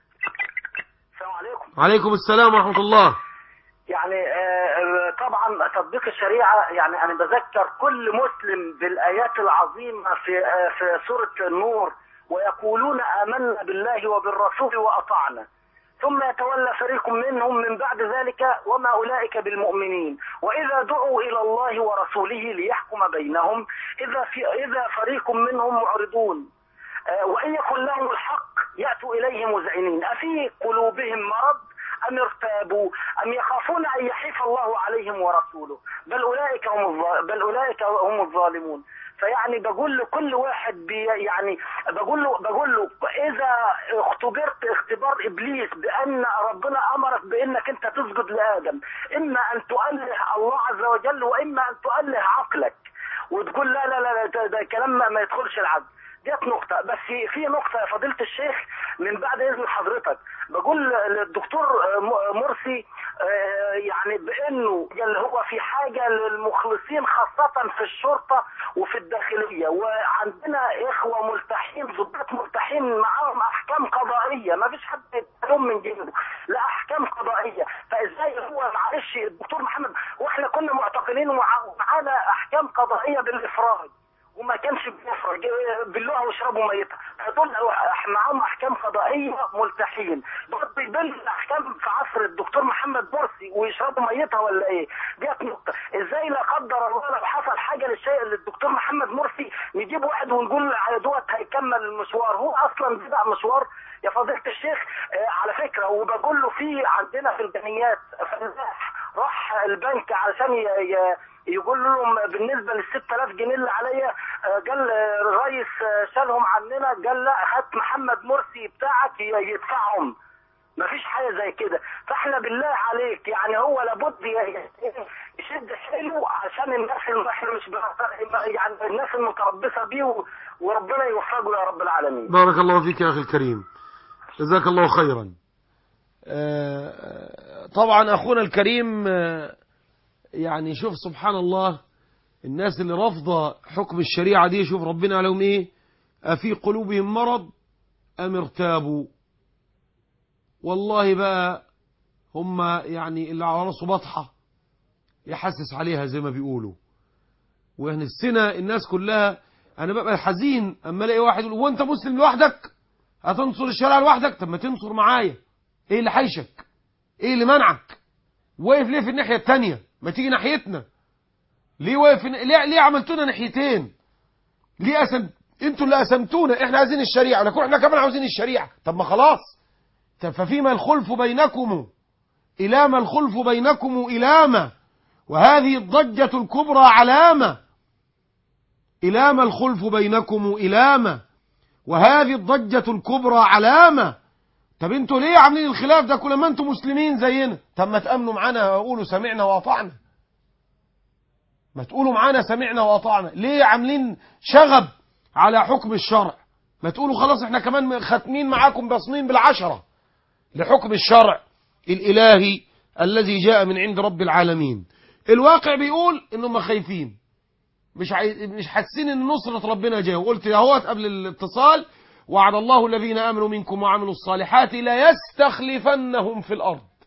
السلام عليكم عليكم السلام ورحمة الله يعني آه، طبعا تطبيق الشريعة يعني أنا بذكر كل مسلم بالآيات العظيمة في آه، في سورة النور ويقولون آمنا بالله وبالرسول وأطعنا ثم يتولى فريق منهم من بعد ذلك وما أولئك بالمؤمنين وإذا دعوا إلى الله ورسوله ليحكم بينهم إذا في إذا فريق منهم معرضون آه، وإن يكن لهم الحق يأتوا إليه مذعنين أفي قلوبهم مرض أم ارتابوا أم يخافون أن يحيف الله عليهم ورسوله بل أولئك هم الظ- بل أولئك هم الظالمون فيعني بقول لكل واحد بي يعني بقول له بقول له اذا اختبرت اختبار ابليس بان ربنا امرك بانك انت تسجد لادم اما ان تؤله الله عز وجل واما ان تؤله عقلك وتقول لا لا لا لا، ده, ده كلام ما ما يدخلش العقل ديت نقطة بس في نقطة يا فضيلة الشيخ من بعد إذن حضرتك بقول للدكتور م- مرسي آه، يعني بأنه اللي هو في حاجة للمخلصين خاصة في الشرطة وفي الداخلية وعندنا إخوة ملتحين ضباط ملتحين معاهم أحكام قضائية ما فيش حد يتكلم من جنبه لا أحكام قضائية فإزاي هو معلش الدكتور محمد وإحنا كنا معتقلين ومع- ومعانا أحكام قضائية بالإفراج وما كانش بيفرج باللغه ويشربوا ميتها هدول معاهم احكام قضائيه ملتحين برضه يبان الاحكام في عصر الدكتور محمد مرسي ويشربوا ميتها ولا ايه؟ ديت نقطه ازاي لا قدر الله لو حصل حاجه للشيء للدكتور محمد مرسي نجيب واحد ونقول على دوت هيكمل المشوار هو اصلا بدا مشوار يا فضيله الشيخ آه على فكره وبقول له في عندنا في البنيات فلاح راح البنك علشان ي- ي- يقول لهم بالنسبه لل 6000 جنيه اللي عليا آه، قال آه، الرئيس آه، شالهم عننا قال لا هات محمد مرسي بتاعك ي- يدفعهم مفيش حاجه زي كده فاحنا بالله عليك يعني هو لابد ي- يشد حيله عشان الناس اللي احنا مش بنعت- يعني الناس المتربصه بيه و- وربنا يوفقه يا رب العالمين بارك الله فيك يا أخي الكريم جزاك الله خيرا آه، طبعا أخونا الكريم آه، يعني شوف سبحان الله الناس اللي رافضة حكم الشريعة دي شوف ربنا عليهم إيه أفي قلوبهم مرض أم ارتابوا والله بقى هم يعني اللي على راسه بطحة يحسس عليها زي ما بيقولوا واحنا السنة الناس كلها انا ببقى حزين اما الاقي واحد يقول وانت مسلم لوحدك هتنصر الشريعه لوحدك طب ما تنصر معايا ايه اللي حيشك ايه اللي منعك واقف ليه في الناحيه التانية ما تيجي ناحيتنا ليه واقف ليه, ليه عملتونا ناحيتين ليه قسم انتوا اللي قسمتونا احنا عايزين الشريعه لكن احنا كمان عاوزين الشريعه طب ما خلاص طب ففيما الخلف بينكم إلام الخلف بينكم إلامة وهذه الضجة الكبرى علامة إلام الخلف بينكم إلامة وهذه الضجة الكبرى علامة طب انتوا ليه عاملين الخلاف ده كل ما انتوا مسلمين زينا طب ما تأمنوا معانا وقولوا سمعنا وأطعنا ما تقولوا معانا سمعنا وأطعنا ليه عاملين شغب على حكم الشرع ما تقولوا خلاص احنا كمان ختمين معاكم بصمين بالعشرة لحكم الشرع الإلهي الذي جاء من عند رب العالمين الواقع بيقول انهم خايفين مش عاي... مش حاسين ان نصرة ربنا جايه وقلت اهوت قبل الاتصال وعد الله الذين امنوا منكم وعملوا الصالحات لا يستخلفنهم في الارض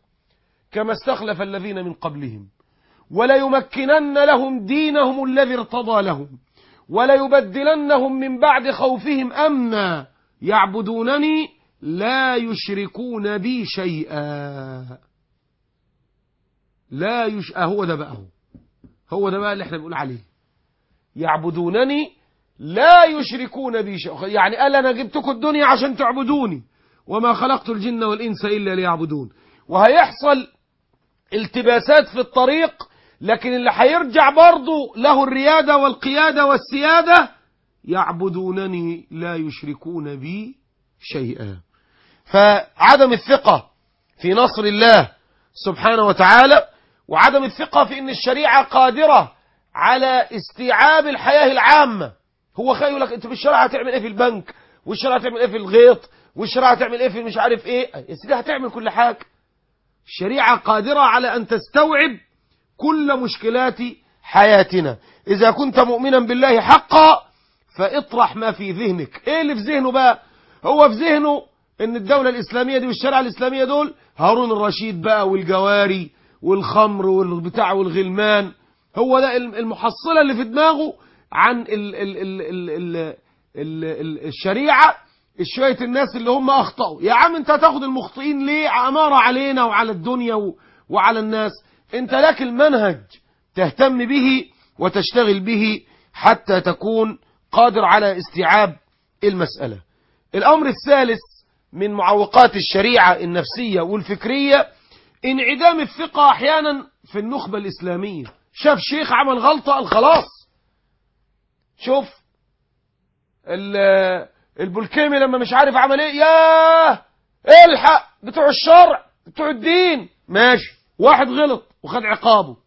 كما استخلف الذين من قبلهم وليمكنن لهم دينهم الذي ارتضى لهم وليبدلنهم من بعد خوفهم أمنا يعبدونني لا يشركون بي شيئا لا يش... آه هو ده بقى هو هو ده بقى اللي احنا بنقول عليه يعبدونني لا يشركون بي شيئا يعني قال انا جبتكم الدنيا عشان تعبدوني وما خلقت الجن والانس الا ليعبدون وهيحصل التباسات في الطريق لكن اللي هيرجع برضه له الريادة والقيادة والسيادة يعبدونني لا يشركون بي شيئا فعدم الثقة في نصر الله سبحانه وتعالى وعدم الثقة في ان الشريعة قادرة على استيعاب الحياة العامة هو خايل لك انت في الشريعة هتعمل ايه في البنك والشريعة هتعمل ايه في الغيط والشريعة هتعمل ايه في مش عارف ايه يا سيدي هتعمل كل حاجة الشريعة قادرة على ان تستوعب كل مشكلات حياتنا إذا كنت مؤمنا بالله حقا فاطرح ما في ذهنك إيه اللي في ذهنه بقى هو في ذهنه إن الدولة الإسلامية دي والشريعة الإسلامية دول هارون الرشيد بقى والجواري والخمر والبتاع والغلمان هو ده المحصلة اللي في دماغه عن ال ال ال ال ال ال ال الشريعة شوية الناس اللي هم أخطأوا يا عم أنت هتاخد المخطئين ليه أمارة علينا وعلى الدنيا و- وعلى الناس أنت لك المنهج تهتم به وتشتغل به حتى تكون قادر على استيعاب المسألة الأمر الثالث من معوقات الشريعة النفسية والفكرية انعدام الثقة أحيانا في النخبة الإسلامية شاف شيخ عمل غلطة قال خلاص شوف ال- البلكيمي لما مش عارف عمل ايه ياه الحق بتوع الشرع بتوع الدين ماشي واحد غلط وخد عقابه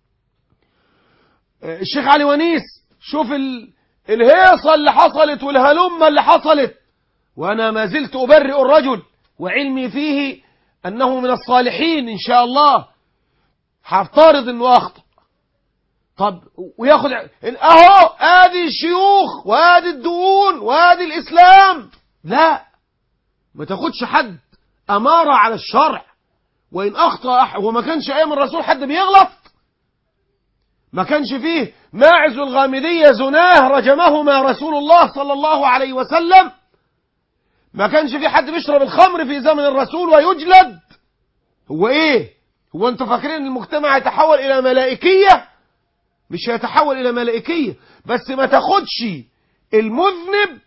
آه، الشيخ علي ونيس شوف ال... الهيصة اللي حصلت والهلمة اللي حصلت وأنا ما زلت أبرئ الرجل وعلمي فيه أنه من الصالحين إن شاء الله هفترض أنه أخطأ طب وياخد اهو ادي الشيوخ وادي الدقون وادي الاسلام لا ما تاخدش حد اماره على الشرع وان اخطا أح... وما كانش ايام الرسول حد بيغلط ما كانش فيه ماعز الغامدية زناه رجمهما رسول الله صلى الله عليه وسلم ما كانش فيه حد بيشرب الخمر في زمن الرسول ويجلد هو ايه هو انتوا فاكرين ان المجتمع يتحول الى ملائكيه مش هيتحول الى ملائكيه بس ما تاخدش المذنب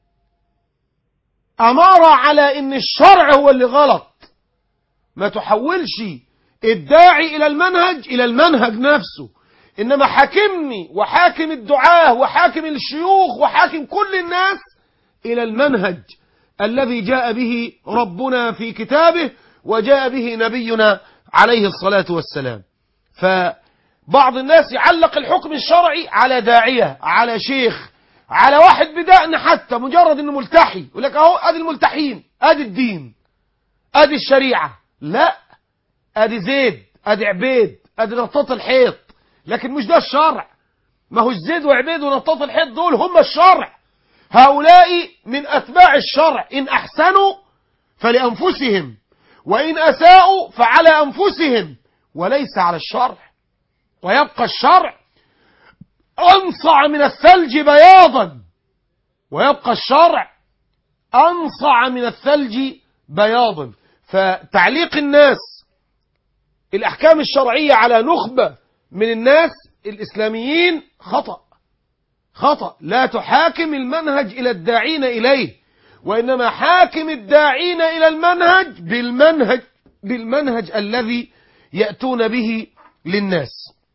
اماره على ان الشرع هو اللي غلط ما تحولش الداعي الى المنهج الى المنهج نفسه انما حاكمني وحاكم الدعاه وحاكم الشيوخ وحاكم كل الناس الى المنهج الذي جاء به ربنا في كتابه وجاء به نبينا عليه الصلاه والسلام ف بعض الناس يعلق الحكم الشرعي على داعية على شيخ على واحد بدأنا حتى مجرد انه ملتحي يقول لك اهو ادي الملتحين ادي الدين ادي الشريعة لا ادي زيد ادي عبيد ادي نطاط الحيط لكن مش ده الشرع ما هو زيد وعبيد ونطاط الحيط دول هم الشرع هؤلاء من اتباع الشرع ان احسنوا فلانفسهم وان اساءوا فعلى انفسهم وليس على الشرع ويبقى الشرع أنصع من الثلج بياضا ويبقى الشرع أنصع من الثلج بياضا فتعليق الناس الأحكام الشرعية على نخبة من الناس الإسلاميين خطأ خطأ لا تحاكم المنهج إلى الداعين إليه وإنما حاكم الداعين إلى المنهج بالمنهج بالمنهج الذي يأتون به للناس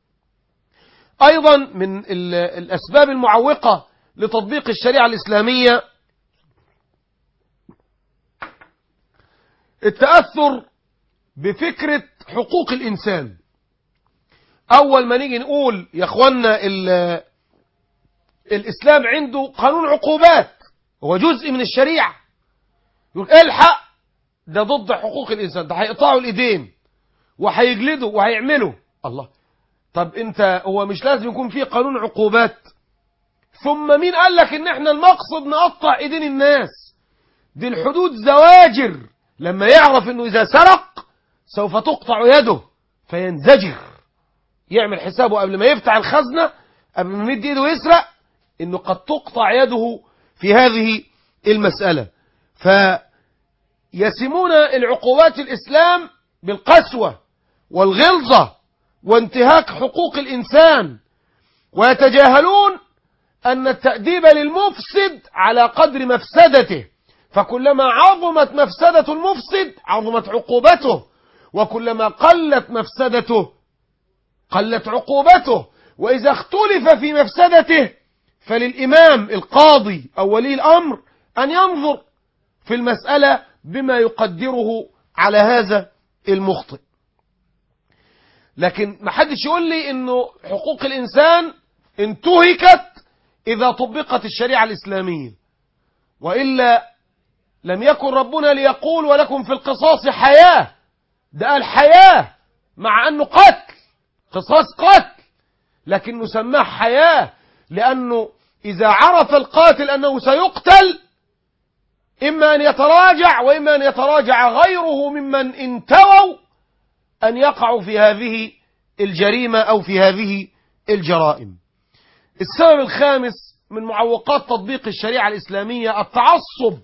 أيضا من ال- الأسباب المعوقة لتطبيق الشريعة الإسلامية التأثر بفكرة حقوق الإنسان أول ما نيجي نقول يا أخوانا ال- الإسلام عنده قانون عقوبات هو جزء من الشريعة يقول الحق ده ضد حقوق الإنسان ده هيقطعوا الإيدين وهيجلدوا وهيعملوا الله طب انت هو مش لازم يكون فيه قانون عقوبات ثم مين قال لك ان احنا المقصد نقطع ايدين الناس دي الحدود زواجر لما يعرف انه اذا سرق سوف تقطع يده فينزجر يعمل حسابه قبل ما يفتح الخزنة قبل ما يمد ايده ويسرق انه قد تقطع يده في هذه المسألة فيسمون العقوبات الإسلام بالقسوة والغلظة وانتهاك حقوق الإنسان ويتجاهلون أن التأديب للمفسد على قدر مفسدته فكلما عظمت مفسدة المفسد عظمت عقوبته وكلما قلت مفسدته قلت عقوبته وإذا اختلف في مفسدته فللإمام القاضي أو ولي الأمر أن ينظر في المسألة بما يقدره على هذا المخطئ لكن ما حدش يقول لي انه حقوق الانسان انتهكت اذا طبقت الشريعة الاسلامية والا لم يكن ربنا ليقول ولكم في القصاص حياة ده قال حياة مع انه قتل قصاص قتل لكن نسماه حياة لانه اذا عرف القاتل انه سيقتل اما ان يتراجع واما ان يتراجع غيره ممن انتووا أن يقعوا في هذه الجريمة أو في هذه الجرائم السبب الخامس من معوقات تطبيق الشريعة الإسلامية التعصب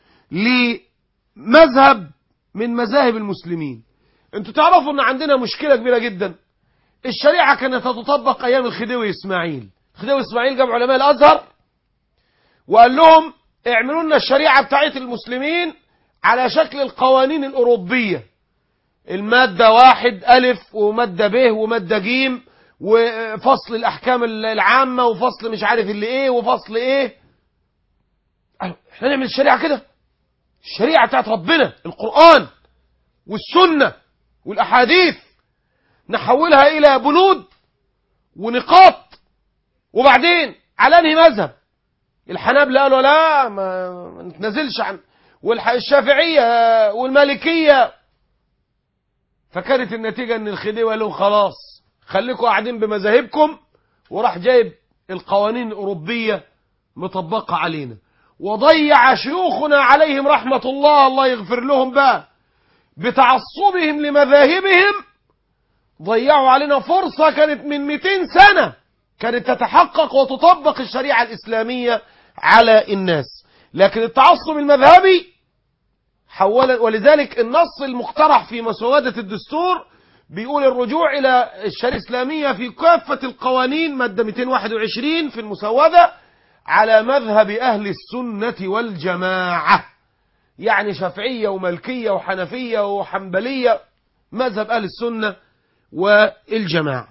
لمذهب من مذاهب المسلمين انتوا تعرفوا ان عندنا مشكلة كبيرة جدا الشريعة كانت تطبق ايام الخديوي اسماعيل الخديوي اسماعيل جاب علماء الازهر وقال لهم اعملوا لنا الشريعة بتاعت المسلمين على شكل القوانين الأوروبية المادة واحد ألف ومادة ب ومادة جيم وفصل الأحكام العامة وفصل مش عارف اللي إيه وفصل إيه قالوا إحنا نعمل الشريعة كده الشريعة بتاعت ربنا القرآن والسنة والأحاديث نحولها إلى بنود ونقاط وبعدين على أنهي مذهب الحنابلة قالوا لا ما ما نتنازلش عن والشافعية والمالكية فكانت النتيجة ان الخديوي قال لهم خلاص خليكم قاعدين بمذاهبكم وراح جايب القوانين الأوروبية مطبقة علينا وضيع شيوخنا عليهم رحمة الله الله يغفر لهم بقى بتعصبهم لمذاهبهم ضيعوا علينا فرصة كانت من 200 سنة كانت تتحقق وتطبق الشريعة الإسلامية على الناس لكن التعصب المذهبي حول ولذلك النص المقترح في مسودة الدستور بيقول الرجوع إلى الشريعة الإسلامية في كافة القوانين مادة 221 في المسودة على مذهب أهل السنة والجماعة يعني شافعية وملكية وحنفية وحنبلية مذهب أهل السنة والجماعة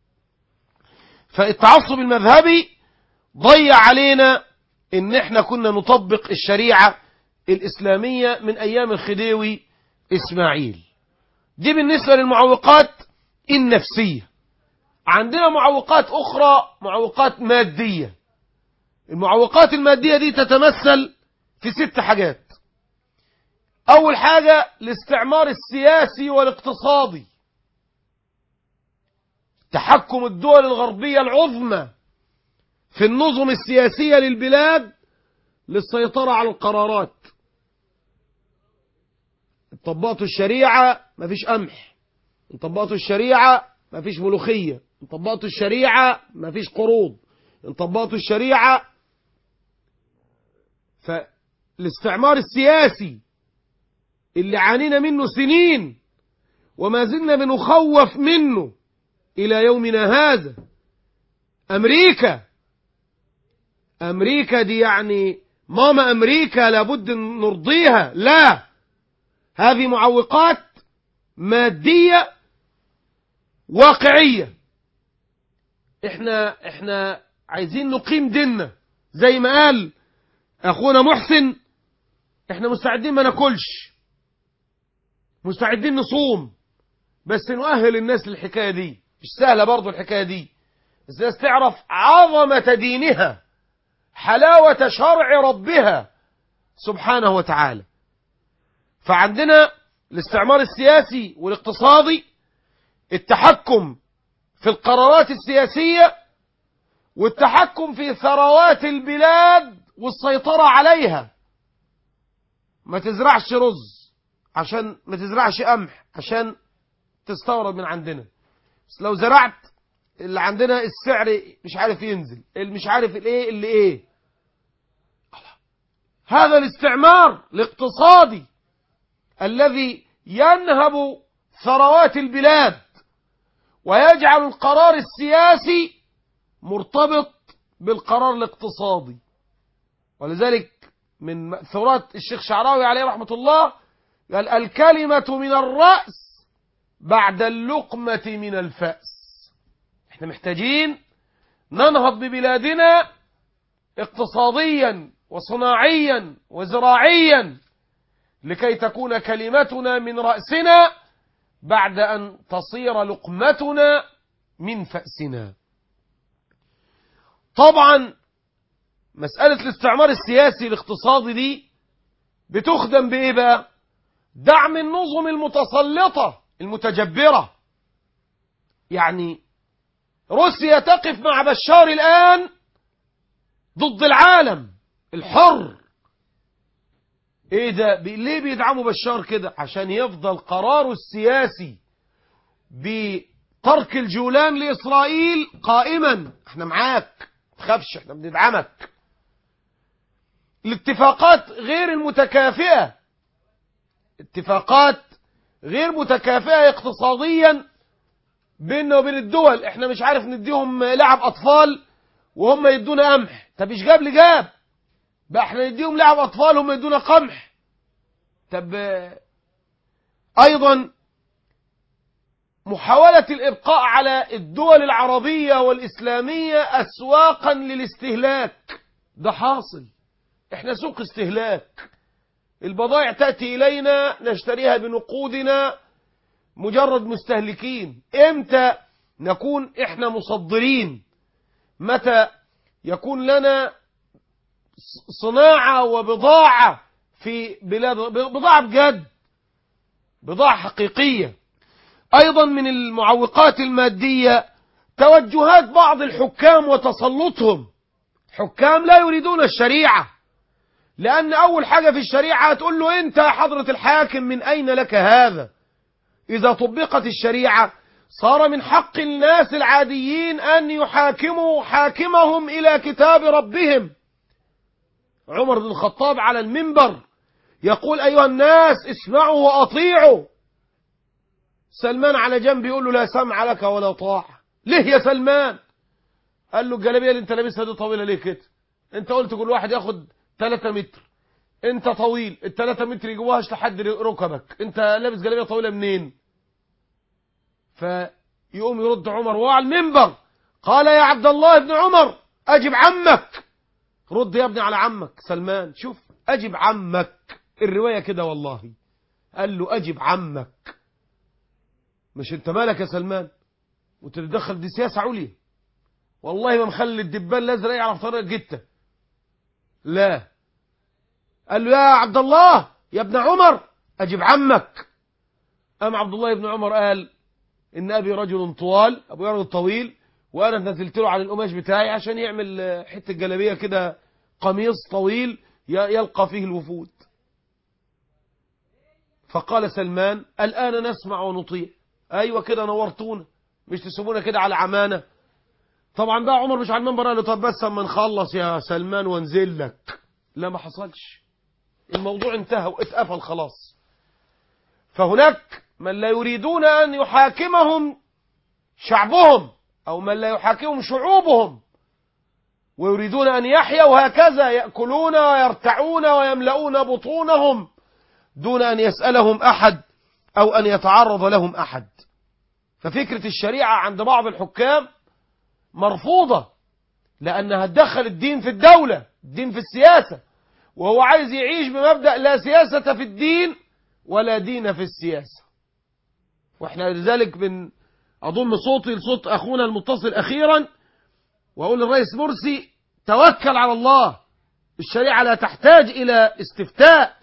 فالتعصب المذهبي ضيع علينا ان احنا كنا نطبق الشريعة الإسلامية من أيام الخديوي إسماعيل دي بالنسبة للمعوقات النفسية عندنا معوقات أخرى معوقات مادية المعوقات المادية دي تتمثل في ست حاجات أول حاجة الاستعمار السياسي والاقتصادي تحكم الدول الغربية العظمى في النظم السياسية للبلاد للسيطرة على القرارات طبقتوا الشريعة مفيش قمح طبقتوا الشريعة مفيش ملوخية طبقتوا الشريعة مفيش قروض طبقتوا الشريعة فالاستعمار السياسي اللي عانينا منه سنين وما زلنا بنخوف منه إلى يومنا هذا أمريكا أمريكا دي يعني ماما أمريكا لابد نرضيها لا هذه معوقات مادية واقعية احنا احنا عايزين نقيم ديننا زي ما قال اخونا محسن احنا مستعدين ما ناكلش مستعدين نصوم بس نؤهل الناس للحكاية دي مش سهلة برضو الحكاية دي بس الناس تعرف عظمة دينها حلاوة شرع ربها سبحانه وتعالى فعندنا الاستعمار السياسي والاقتصادي التحكم في القرارات السياسية والتحكم في ثروات البلاد والسيطرة عليها ما تزرعش رز عشان ما تزرعش قمح عشان تستورد من عندنا بس لو زرعت اللي عندنا السعر مش عارف ينزل اللي مش عارف الايه اللي ايه هذا الاستعمار الاقتصادي الذي ينهب ثروات البلاد ويجعل القرار السياسي مرتبط بالقرار الاقتصادي ولذلك من مأثورات الشيخ شعراوي عليه رحمة الله قال الكلمة من الرأس بعد اللقمة من الفأس احنا محتاجين ننهض ببلادنا اقتصاديا وصناعيا وزراعيا لكي تكون كلمتنا من رأسنا بعد أن تصير لقمتنا من فأسنا طبعا مسألة الاستعمار السياسي الاقتصادي دي بتخدم بإيه بقى دعم النظم المتسلطة المتجبرة يعني روسيا تقف مع بشار الآن ضد العالم الحر ايه ده بي- ليه بيدعموا بشار كده عشان يفضل قراره السياسي بترك الجولان لإسرائيل قائما احنا معاك تخافش احنا بندعمك الاتفاقات غير المتكافئة اتفاقات غير متكافئة اقتصاديا بيننا وبين الدول احنا مش عارف نديهم لعب اطفال وهم يدونا قمح طب ايش جاب لي جاب بقى احنا نديهم لعب اطفال وهم يدونا قمح طب آه، ايضا محاولة الابقاء على الدول العربية والاسلامية اسواقا للاستهلاك ده حاصل احنا سوق استهلاك البضائع تأتي الينا نشتريها بنقودنا مجرد مستهلكين امتى نكون احنا مصدرين متى يكون لنا صناعة وبضاعة في بلاد بضاعة بجد بضاعة حقيقية أيضا من المعوقات المادية توجهات بعض الحكام وتسلطهم حكام لا يريدون الشريعة لأن أول حاجة في الشريعة تقول له أنت يا حضرة الحاكم من أين لك هذا إذا طبقت الشريعة صار من حق الناس العاديين أن يحاكموا حاكمهم إلى كتاب ربهم عمر بن الخطاب على المنبر يقول أيها الناس اسمعوا وأطيعوا سلمان على جنب يقول له لا سمع لك ولا طاعة ليه يا سلمان قال له الجلابية اللي انت لابسها دي طويلة ليه كده انت قلت كل واحد ياخد 3 متر انت طويل ال 3 متر يجوهاش لحد ركبك انت لابس جلابية طويلة منين فيقوم يرد عمر وهو على المنبر قال يا عبد الله بن عمر أجب عمك رد يا ابني على عمك سلمان شوف أجب عمك الرواية كده والله قال له أجب عمك مش انت مالك يا سلمان وتتدخل دي سياسة عليا والله ما مخلي الدبان الازرق يعرف طريق جته لا قال له يا عبد الله يا ابن عمر أجب عمك أم عبد الله بن عمر قال إن أبي رجل طوال أبو رجل طويل وأنا نزلت له على القماش بتاعي عشان يعمل آه، حتة جلابية كده قميص طويل ي- يلقى فيه الوفود فقال سلمان الآن نسمع ونطيع أيوة كده نورتونا مش تسيبونا كده على عمانة طبعا بقى عمر مش على المنبر قال له طب بس اما نخلص يا سلمان وانزل لك لا ما حصلش الموضوع انتهى واتقفل خلاص فهناك من لا يريدون أن يحاكمهم شعبهم أو من لا يحاكمهم شعوبهم ويريدون أن يحيوا هكذا يأكلون ويرتعون ويملؤون بطونهم دون أن يسألهم أحد أو أن يتعرض لهم أحد ففكرة الشريعة عند بعض الحكام مرفوضة لأنها تدخل الدين في الدولة الدين في السياسة وهو عايز يعيش بمبدأ لا سياسة في الدين ولا دين في السياسة واحنا لذلك بن أضم صوتي لصوت أخونا المتصل أخيرا وأقول للرئيس مرسي توكل على الله الشريعة لا تحتاج إلى استفتاء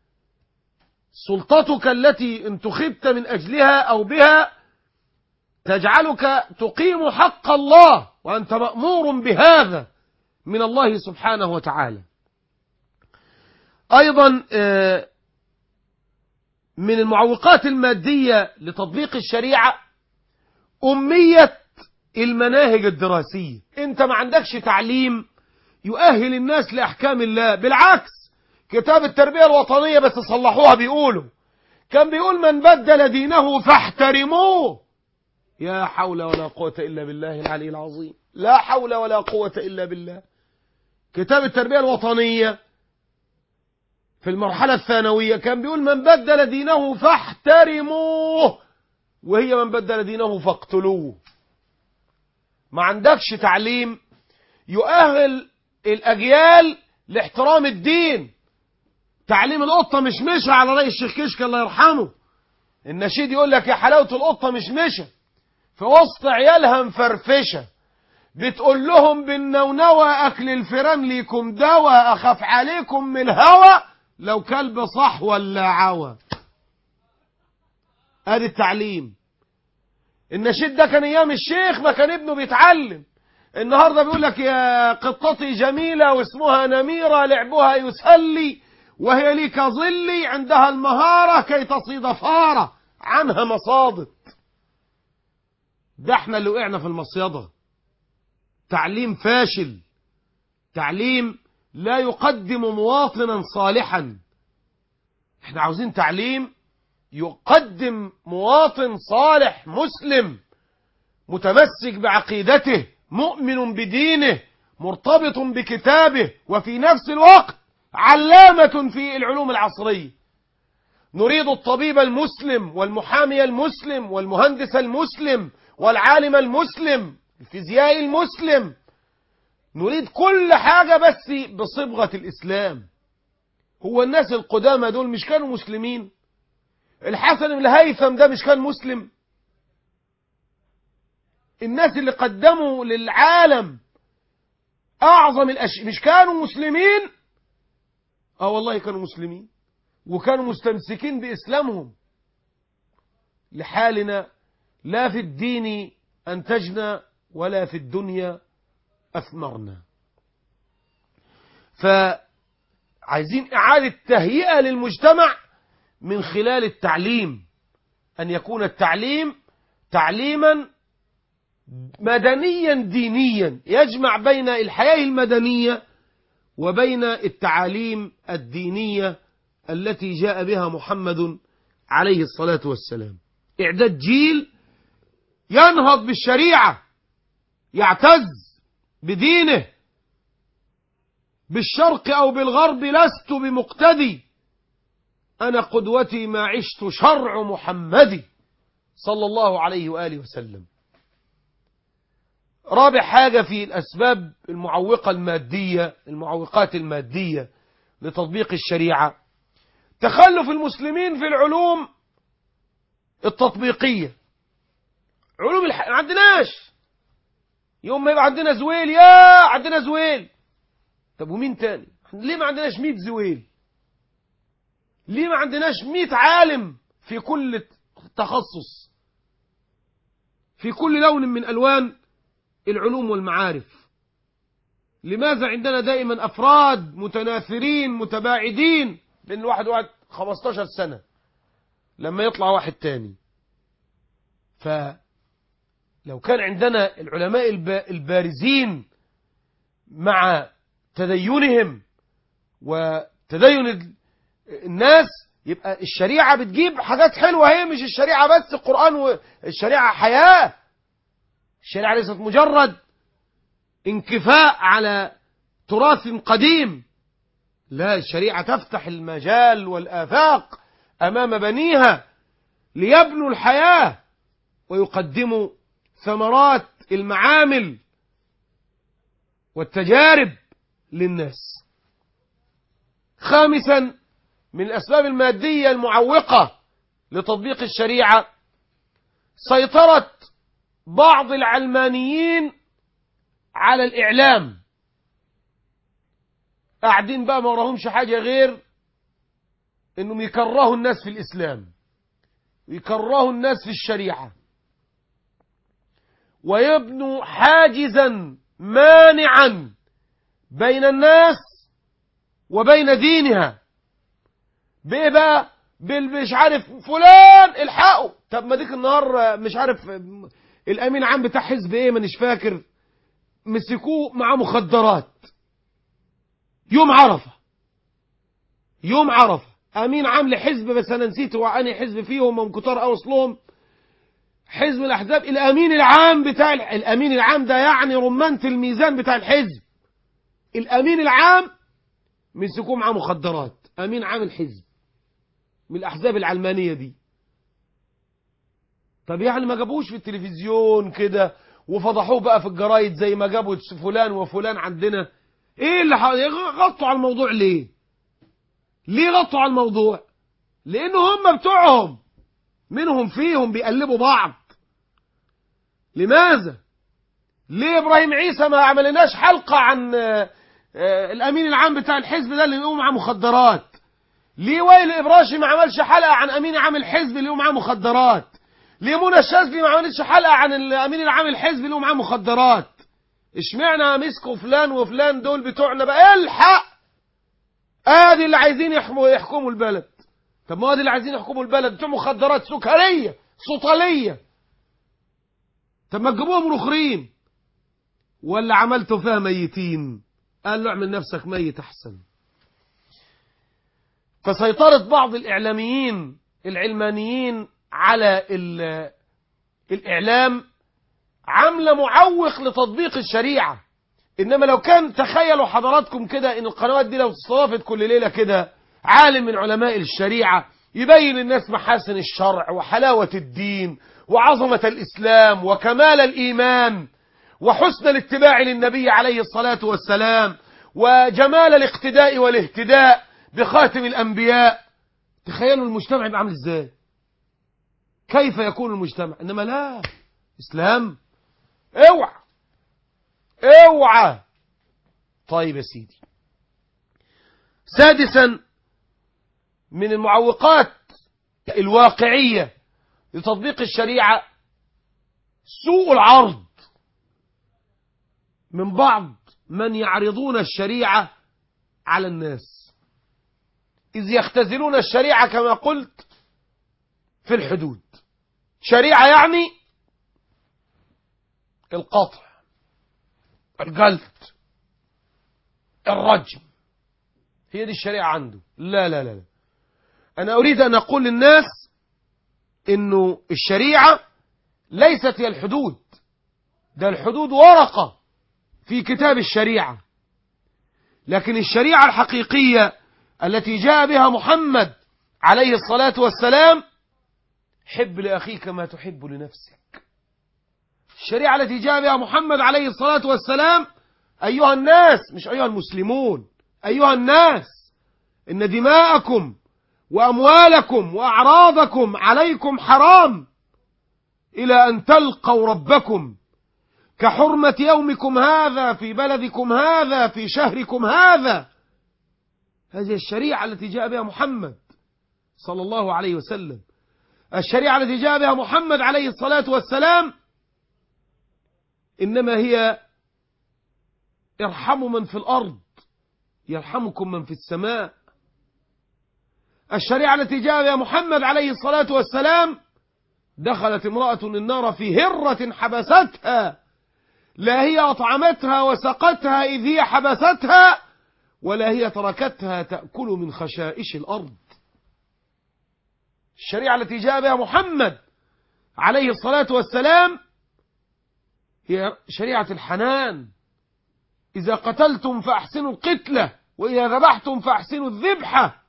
سلطتك التي انتخبت من أجلها أو بها تجعلك تقيم حق الله وأنت مأمور بهذا من الله سبحانه وتعالى أيضا من المعوقات المادية لتطبيق الشريعة أمية المناهج الدراسية انت ما عندكش تعليم يؤهل الناس لأحكام الله بالعكس كتاب التربية الوطنية بس صلحوها بيقولوا كان بيقول من بدل دينه فاحترموه يا حول ولا قوة إلا بالله العلي العظيم لا حول ولا قوة إلا بالله كتاب التربية الوطنية في المرحلة الثانوية كان بيقول من بدل دينه فاحترموه وهي من بدل دينه فاقتلوه ما عندكش تعليم يؤهل الأجيال لاحترام الدين تعليم القطة مش مشى على رأي الشيخ كشك الله يرحمه النشيد يقول لك يا حلاوة القطة مش مشى في وسط عيالها مفرفشة بتقول لهم بالنونوة أكل الفيران ليكم دواء أخاف عليكم من الهوى لو كلب صح ولا عوى ادي التعليم النشيد ده كان ايام الشيخ ما كان ابنه بيتعلم النهارده بيقول لك يا قطتي جميله واسمها نميره لعبها يسلي وهي لي كظلي عندها المهاره كي تصيد فاره عنها مصادت ده احنا اللي وقعنا في المصيده تعليم فاشل تعليم لا يقدم مواطنا صالحا احنا عاوزين تعليم يقدم مواطن صالح مسلم متمسك بعقيدته مؤمن بدينه مرتبط بكتابه وفي نفس الوقت علامة في العلوم العصرية نريد الطبيب المسلم والمحامي المسلم والمهندس المسلم والعالم المسلم الفيزيائي المسلم نريد كل حاجة بس بصبغة الإسلام هو الناس القدامى دول مش كانوا مسلمين الحسن بن الهيثم ده مش كان مسلم الناس اللي قدموا للعالم أعظم الأشياء مش كانوا مسلمين اه والله كانوا مسلمين وكانوا مستمسكين بإسلامهم لحالنا لا في الدين أنتجنا ولا في الدنيا أثمرنا فعايزين إعادة تهيئة للمجتمع من خلال التعليم أن يكون التعليم تعليما مدنيا دينيا يجمع بين الحياة المدنية وبين التعاليم الدينية التي جاء بها محمد عليه الصلاة والسلام إعداد جيل ينهض بالشريعة يعتز بدينه بالشرق أو بالغرب لست بمقتدي أنا قدوتي ما عشت شرع محمد صلى الله عليه وآله وسلم رابع حاجة في الأسباب المعوقة المادية المعوقات المادية لتطبيق الشريعة تخلف المسلمين في العلوم التطبيقية علوم الح... ما عندناش يوم ما يبقى عندنا زويل يا عندنا زويل طب ومين تاني ليه ما عندناش 100 زويل ليه ما عندناش 100 عالم في كل تخصص في كل لون من ألوان العلوم والمعارف لماذا عندنا دائما أفراد متناثرين متباعدين بين الواحد واحد 15 سنة لما يطلع واحد تاني فلو كان عندنا العلماء البارزين مع تدينهم وتدين الناس يبقى الشريعة بتجيب حاجات حلوة هي مش الشريعة بس القرآن والشريعة حياة الشريعة ليست مجرد انكفاء على تراث قديم لا الشريعة تفتح المجال والآفاق أمام بنيها ليبنوا الحياة ويقدموا ثمرات المعامل والتجارب للناس خامسا من الأسباب المادية المعوقة لتطبيق الشريعة سيطرة بعض العلمانيين على الإعلام قاعدين بقى ما وراهمش حاجة غير انهم يكرهوا الناس في الإسلام ويكرهوا الناس في الشريعة ويبنوا حاجزا مانعا بين الناس وبين دينها بإيه بقى بال مش عارف فلان الحقه طب ما ديك النهار مش عارف الامين عام بتاع حزب ايه مانيش فاكر مسكوه مع مخدرات يوم عرفه يوم عرفه امين عام لحزب بس انا نسيت هو انهي حزب فيهم هم كتار او اصلهم حزب الاحزاب الامين العام بتاع ال- الامين العام ده يعني رمانة الميزان بتاع الحزب الامين العام مسكوه معاه مخدرات امين عام الحزب من الاحزاب العلمانيه دي طب يعني ما جابوش في التلفزيون كده وفضحوه بقى في الجرايد زي ما جابوا فلان وفلان عندنا ايه اللي ح- غطوا على الموضوع ليه ليه غطوا على الموضوع لانه هم بتوعهم منهم فيهم بيقلبوا بعض لماذا ليه ابراهيم عيسى ما عملناش حلقة عن آه، آه، الامين العام بتاع الحزب ده اللي يقوم معاه مخدرات ليه وائل ابراشي ما عملش حلقة عن امين عام الحزب اللي يقوم معاه مخدرات ليه منى الشاذلي ما عملتش حلقة عن الامين العام الحزب اللي يقوم معاه مخدرات اشمعنى مسكوا فلان وفلان دول بتوعنا بقى الحق ادي اللي عايزين يحموا يحكموا البلد طب ما ادي اللي عايزين يحكموا البلد بتوع مخدرات سكريه سطليه طب ما تجيبوهم رخرين ولا عملتوا فيها ميتين قال له اعمل نفسك ميت احسن فسيطرة بعض الإعلاميين العلمانيين على ال- الإعلام عاملة معوق لتطبيق الشريعة إنما لو كان تخيلوا حضراتكم كده إن القنوات دي لو استضافت كل ليلة كده عالم من علماء الشريعة يبين للناس محاسن الشرع وحلاوة الدين وعظمة الإسلام وكمال الإيمان وحسن الاتباع للنبي عليه الصلاة والسلام وجمال الاقتداء والاهتداء بخاتم الأنبياء تخيلوا المجتمع يبقى عامل ازاي كيف يكون المجتمع انما لا اسلام اوعى اوعى طيب يا سيدي سادسا من المعوقات الواقعية لتطبيق الشريعة سوء العرض من بعض من يعرضون الشريعة على الناس إذ يختزلون الشريعة كما قلت في الحدود شريعة يعني القطع الجلد الرجم هي دي الشريعة عنده لا لا لا لا. أنا أريد أن أقول للناس إنه الشريعة ليست هي الحدود ده الحدود ورقة في كتاب الشريعة لكن الشريعة الحقيقية التي جاء بها محمد عليه الصلاة والسلام حب لأخيك ما تحب لنفسك الشريعة التي جاء بها محمد عليه الصلاة والسلام أيها الناس مش أيها المسلمون أيها الناس إن دماءكم وأموالكم وأعراضكم عليكم حرام إلى أن تلقوا ربكم كحرمة يومكم هذا في بلدكم هذا في شهركم هذا هذه الشريعة التي جاء بها محمد صلى الله عليه وسلم الشريعة التي جاء بها محمد عليه الصلاة والسلام إنما هي ارحموا من في الأرض يرحمكم من في السماء الشريعة التي جاء بها محمد عليه الصلاة والسلام دخلت امرأة النار في هرة حبستها لا هي أطعمتها وسقتها إذ هي حبستها ولا هي تركتها تأكل من خشائش الأرض الشريعة التي جاء بها محمد عليه الصلاة والسلام هي شريعة الحنان إذا قتلتم فأحسنوا القتلة وإذا ذبحتم فأحسنوا الذبحة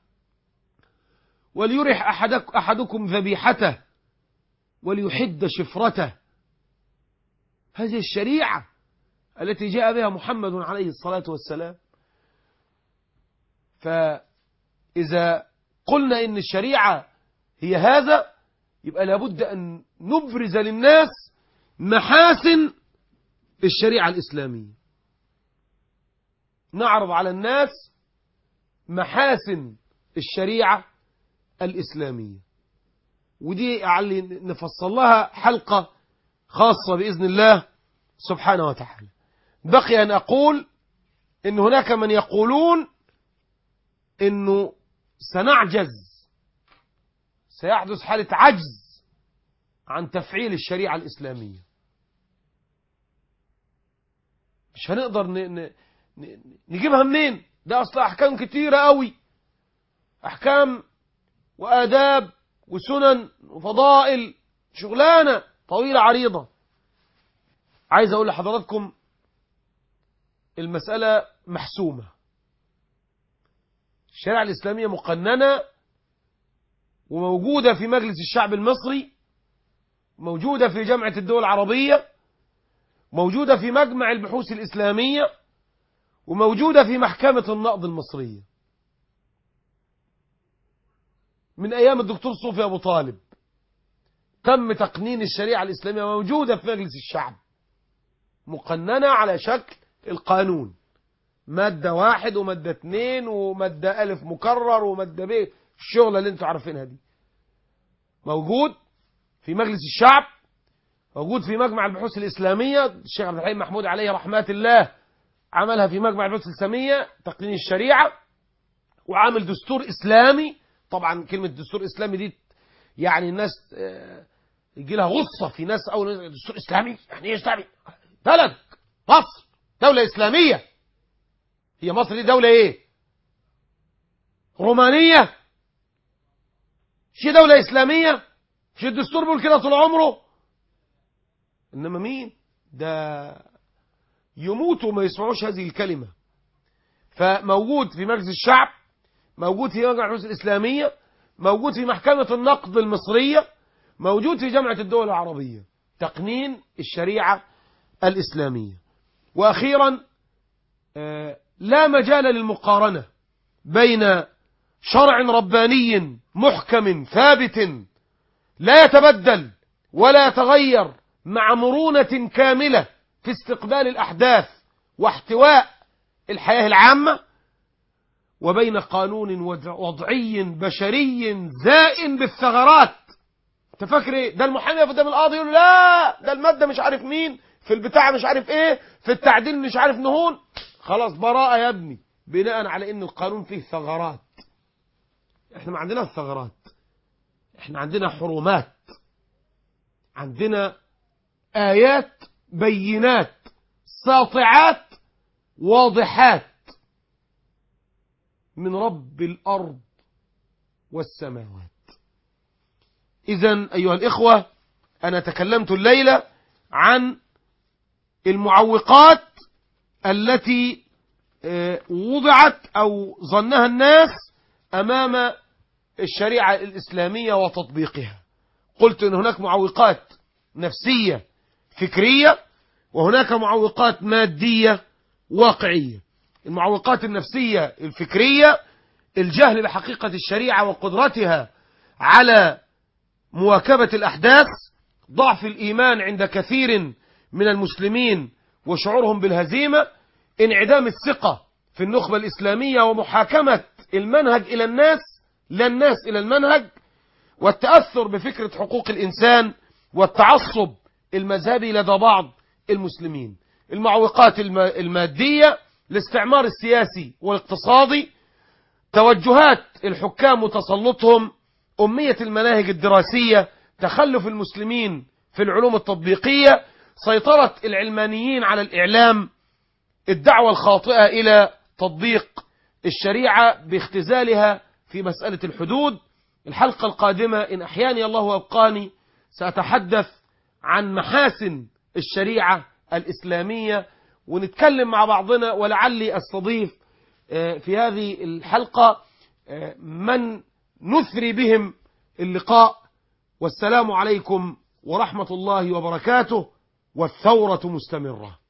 وليرح أحدك أحدكم ذبيحته وليحد شفرته هذه الشريعة التي جاء بها محمد عليه الصلاة والسلام فإذا قلنا إن الشريعة هي هذا يبقى لابد أن نبرز للناس محاسن الشريعة الإسلامية نعرض على الناس محاسن الشريعة الإسلامية ودي اللي نفصل لها حلقة خاصة بإذن الله سبحانه وتعالى بقي أن أقول إن هناك من يقولون إنه سنعجز سيحدث حالة عجز عن تفعيل الشريعة الإسلامية مش هنقدر ن... ن... ن... نجيبها منين ده أصل أحكام كتيرة قوي أحكام وآداب وسنن وفضائل شغلانة طويلة عريضة عايز أقول لحضراتكم المسألة محسومة الشريعة الإسلامية مقننة وموجودة في مجلس الشعب المصري موجودة في جامعة الدول العربية موجودة في مجمع البحوث الإسلامية وموجودة في محكمة النقض المصرية من أيام الدكتور صوفي أبو طالب تم تقنين الشريعة الإسلامية موجودة في مجلس الشعب مقننة على شكل القانون مادة واحد ومادة اتنين ومادة ألف مكرر ومادة ب الشغلة اللي انتوا عارفينها دي موجود في مجلس الشعب موجود في مجمع البحوث الإسلامية الشيخ عبد الحليم محمود عليه رحمة الله عملها في مجمع البحوث الإسلامية تقنين الشريعة وعامل دستور إسلامي طبعا كلمة دستور إسلامي دي يعني الناس آه، يجي لها غصة في ناس أول دستور إسلامي يعني إيه إسلامي بلد مصر دولة إسلامية هي مصر دي دولة إيه رومانية مش هي دولة إسلامية مش الدستور بيقول كده طول عمره إنما مين ده يموتوا ما يسمعوش هذه الكلمة فموجود في مجلس الشعب موجود في مجمع البحوث الإسلامية موجود في محكمة النقد المصرية موجود في جامعة الدول العربية تقنين الشريعة الإسلامية وأخيرا آه، لا مجال للمقارنة بين شرع رباني محكم ثابت لا يتبدل ولا يتغير مع مرونة كاملة في استقبال الأحداث واحتواء الحياة العامة وبين قانون وضع- وضعي بشري زائن بالثغرات انت فاكر ايه ده المحامي قدام القاضي يقول له لا ده الماده مش عارف مين في البتاع مش عارف ايه في التعديل مش عارف نهون خلاص براءه يا ابني بناء على ان القانون فيه ثغرات احنا ما عندناش ثغرات احنا عندنا حرمات عندنا ايات بينات ساطعات واضحات من رب الارض والسماوات إذا أيها الإخوة أنا تكلمت الليلة عن المعوقات التي آه، وضعت أو ظنها الناس أمام الشريعة الإسلامية وتطبيقها قلت أن هناك معوقات نفسية فكرية وهناك معوقات مادية واقعية المعوقات النفسية الفكرية الجهل بحقيقة الشريعة وقدرتها على مواكبة الأحداث ضعف الإيمان عند كثير من المسلمين وشعورهم بالهزيمة انعدام الثقة في النخبة الإسلامية ومحاكمة المنهج إلى الناس لا الناس إلى المنهج والتأثر بفكرة حقوق الإنسان والتعصب المذهبي لدى بعض المسلمين المعوقات الم- المادية الاستعمار السياسي والاقتصادي توجهات الحكام وتسلطهم أمية المناهج الدراسية تخلف المسلمين في العلوم التطبيقية سيطرة العلمانيين على الإعلام الدعوة الخاطئة إلى تطبيق الشريعة باختزالها في مسألة الحدود الحلقة القادمة إن أحياني الله وأبقاني سأتحدث عن محاسن الشريعة الإسلامية ونتكلم مع بعضنا ولعلي أستضيف آه، في هذه الحلقة آه، من نثري بهم اللقاء والسلام عليكم ورحمة الله وبركاته والثورة مستمرة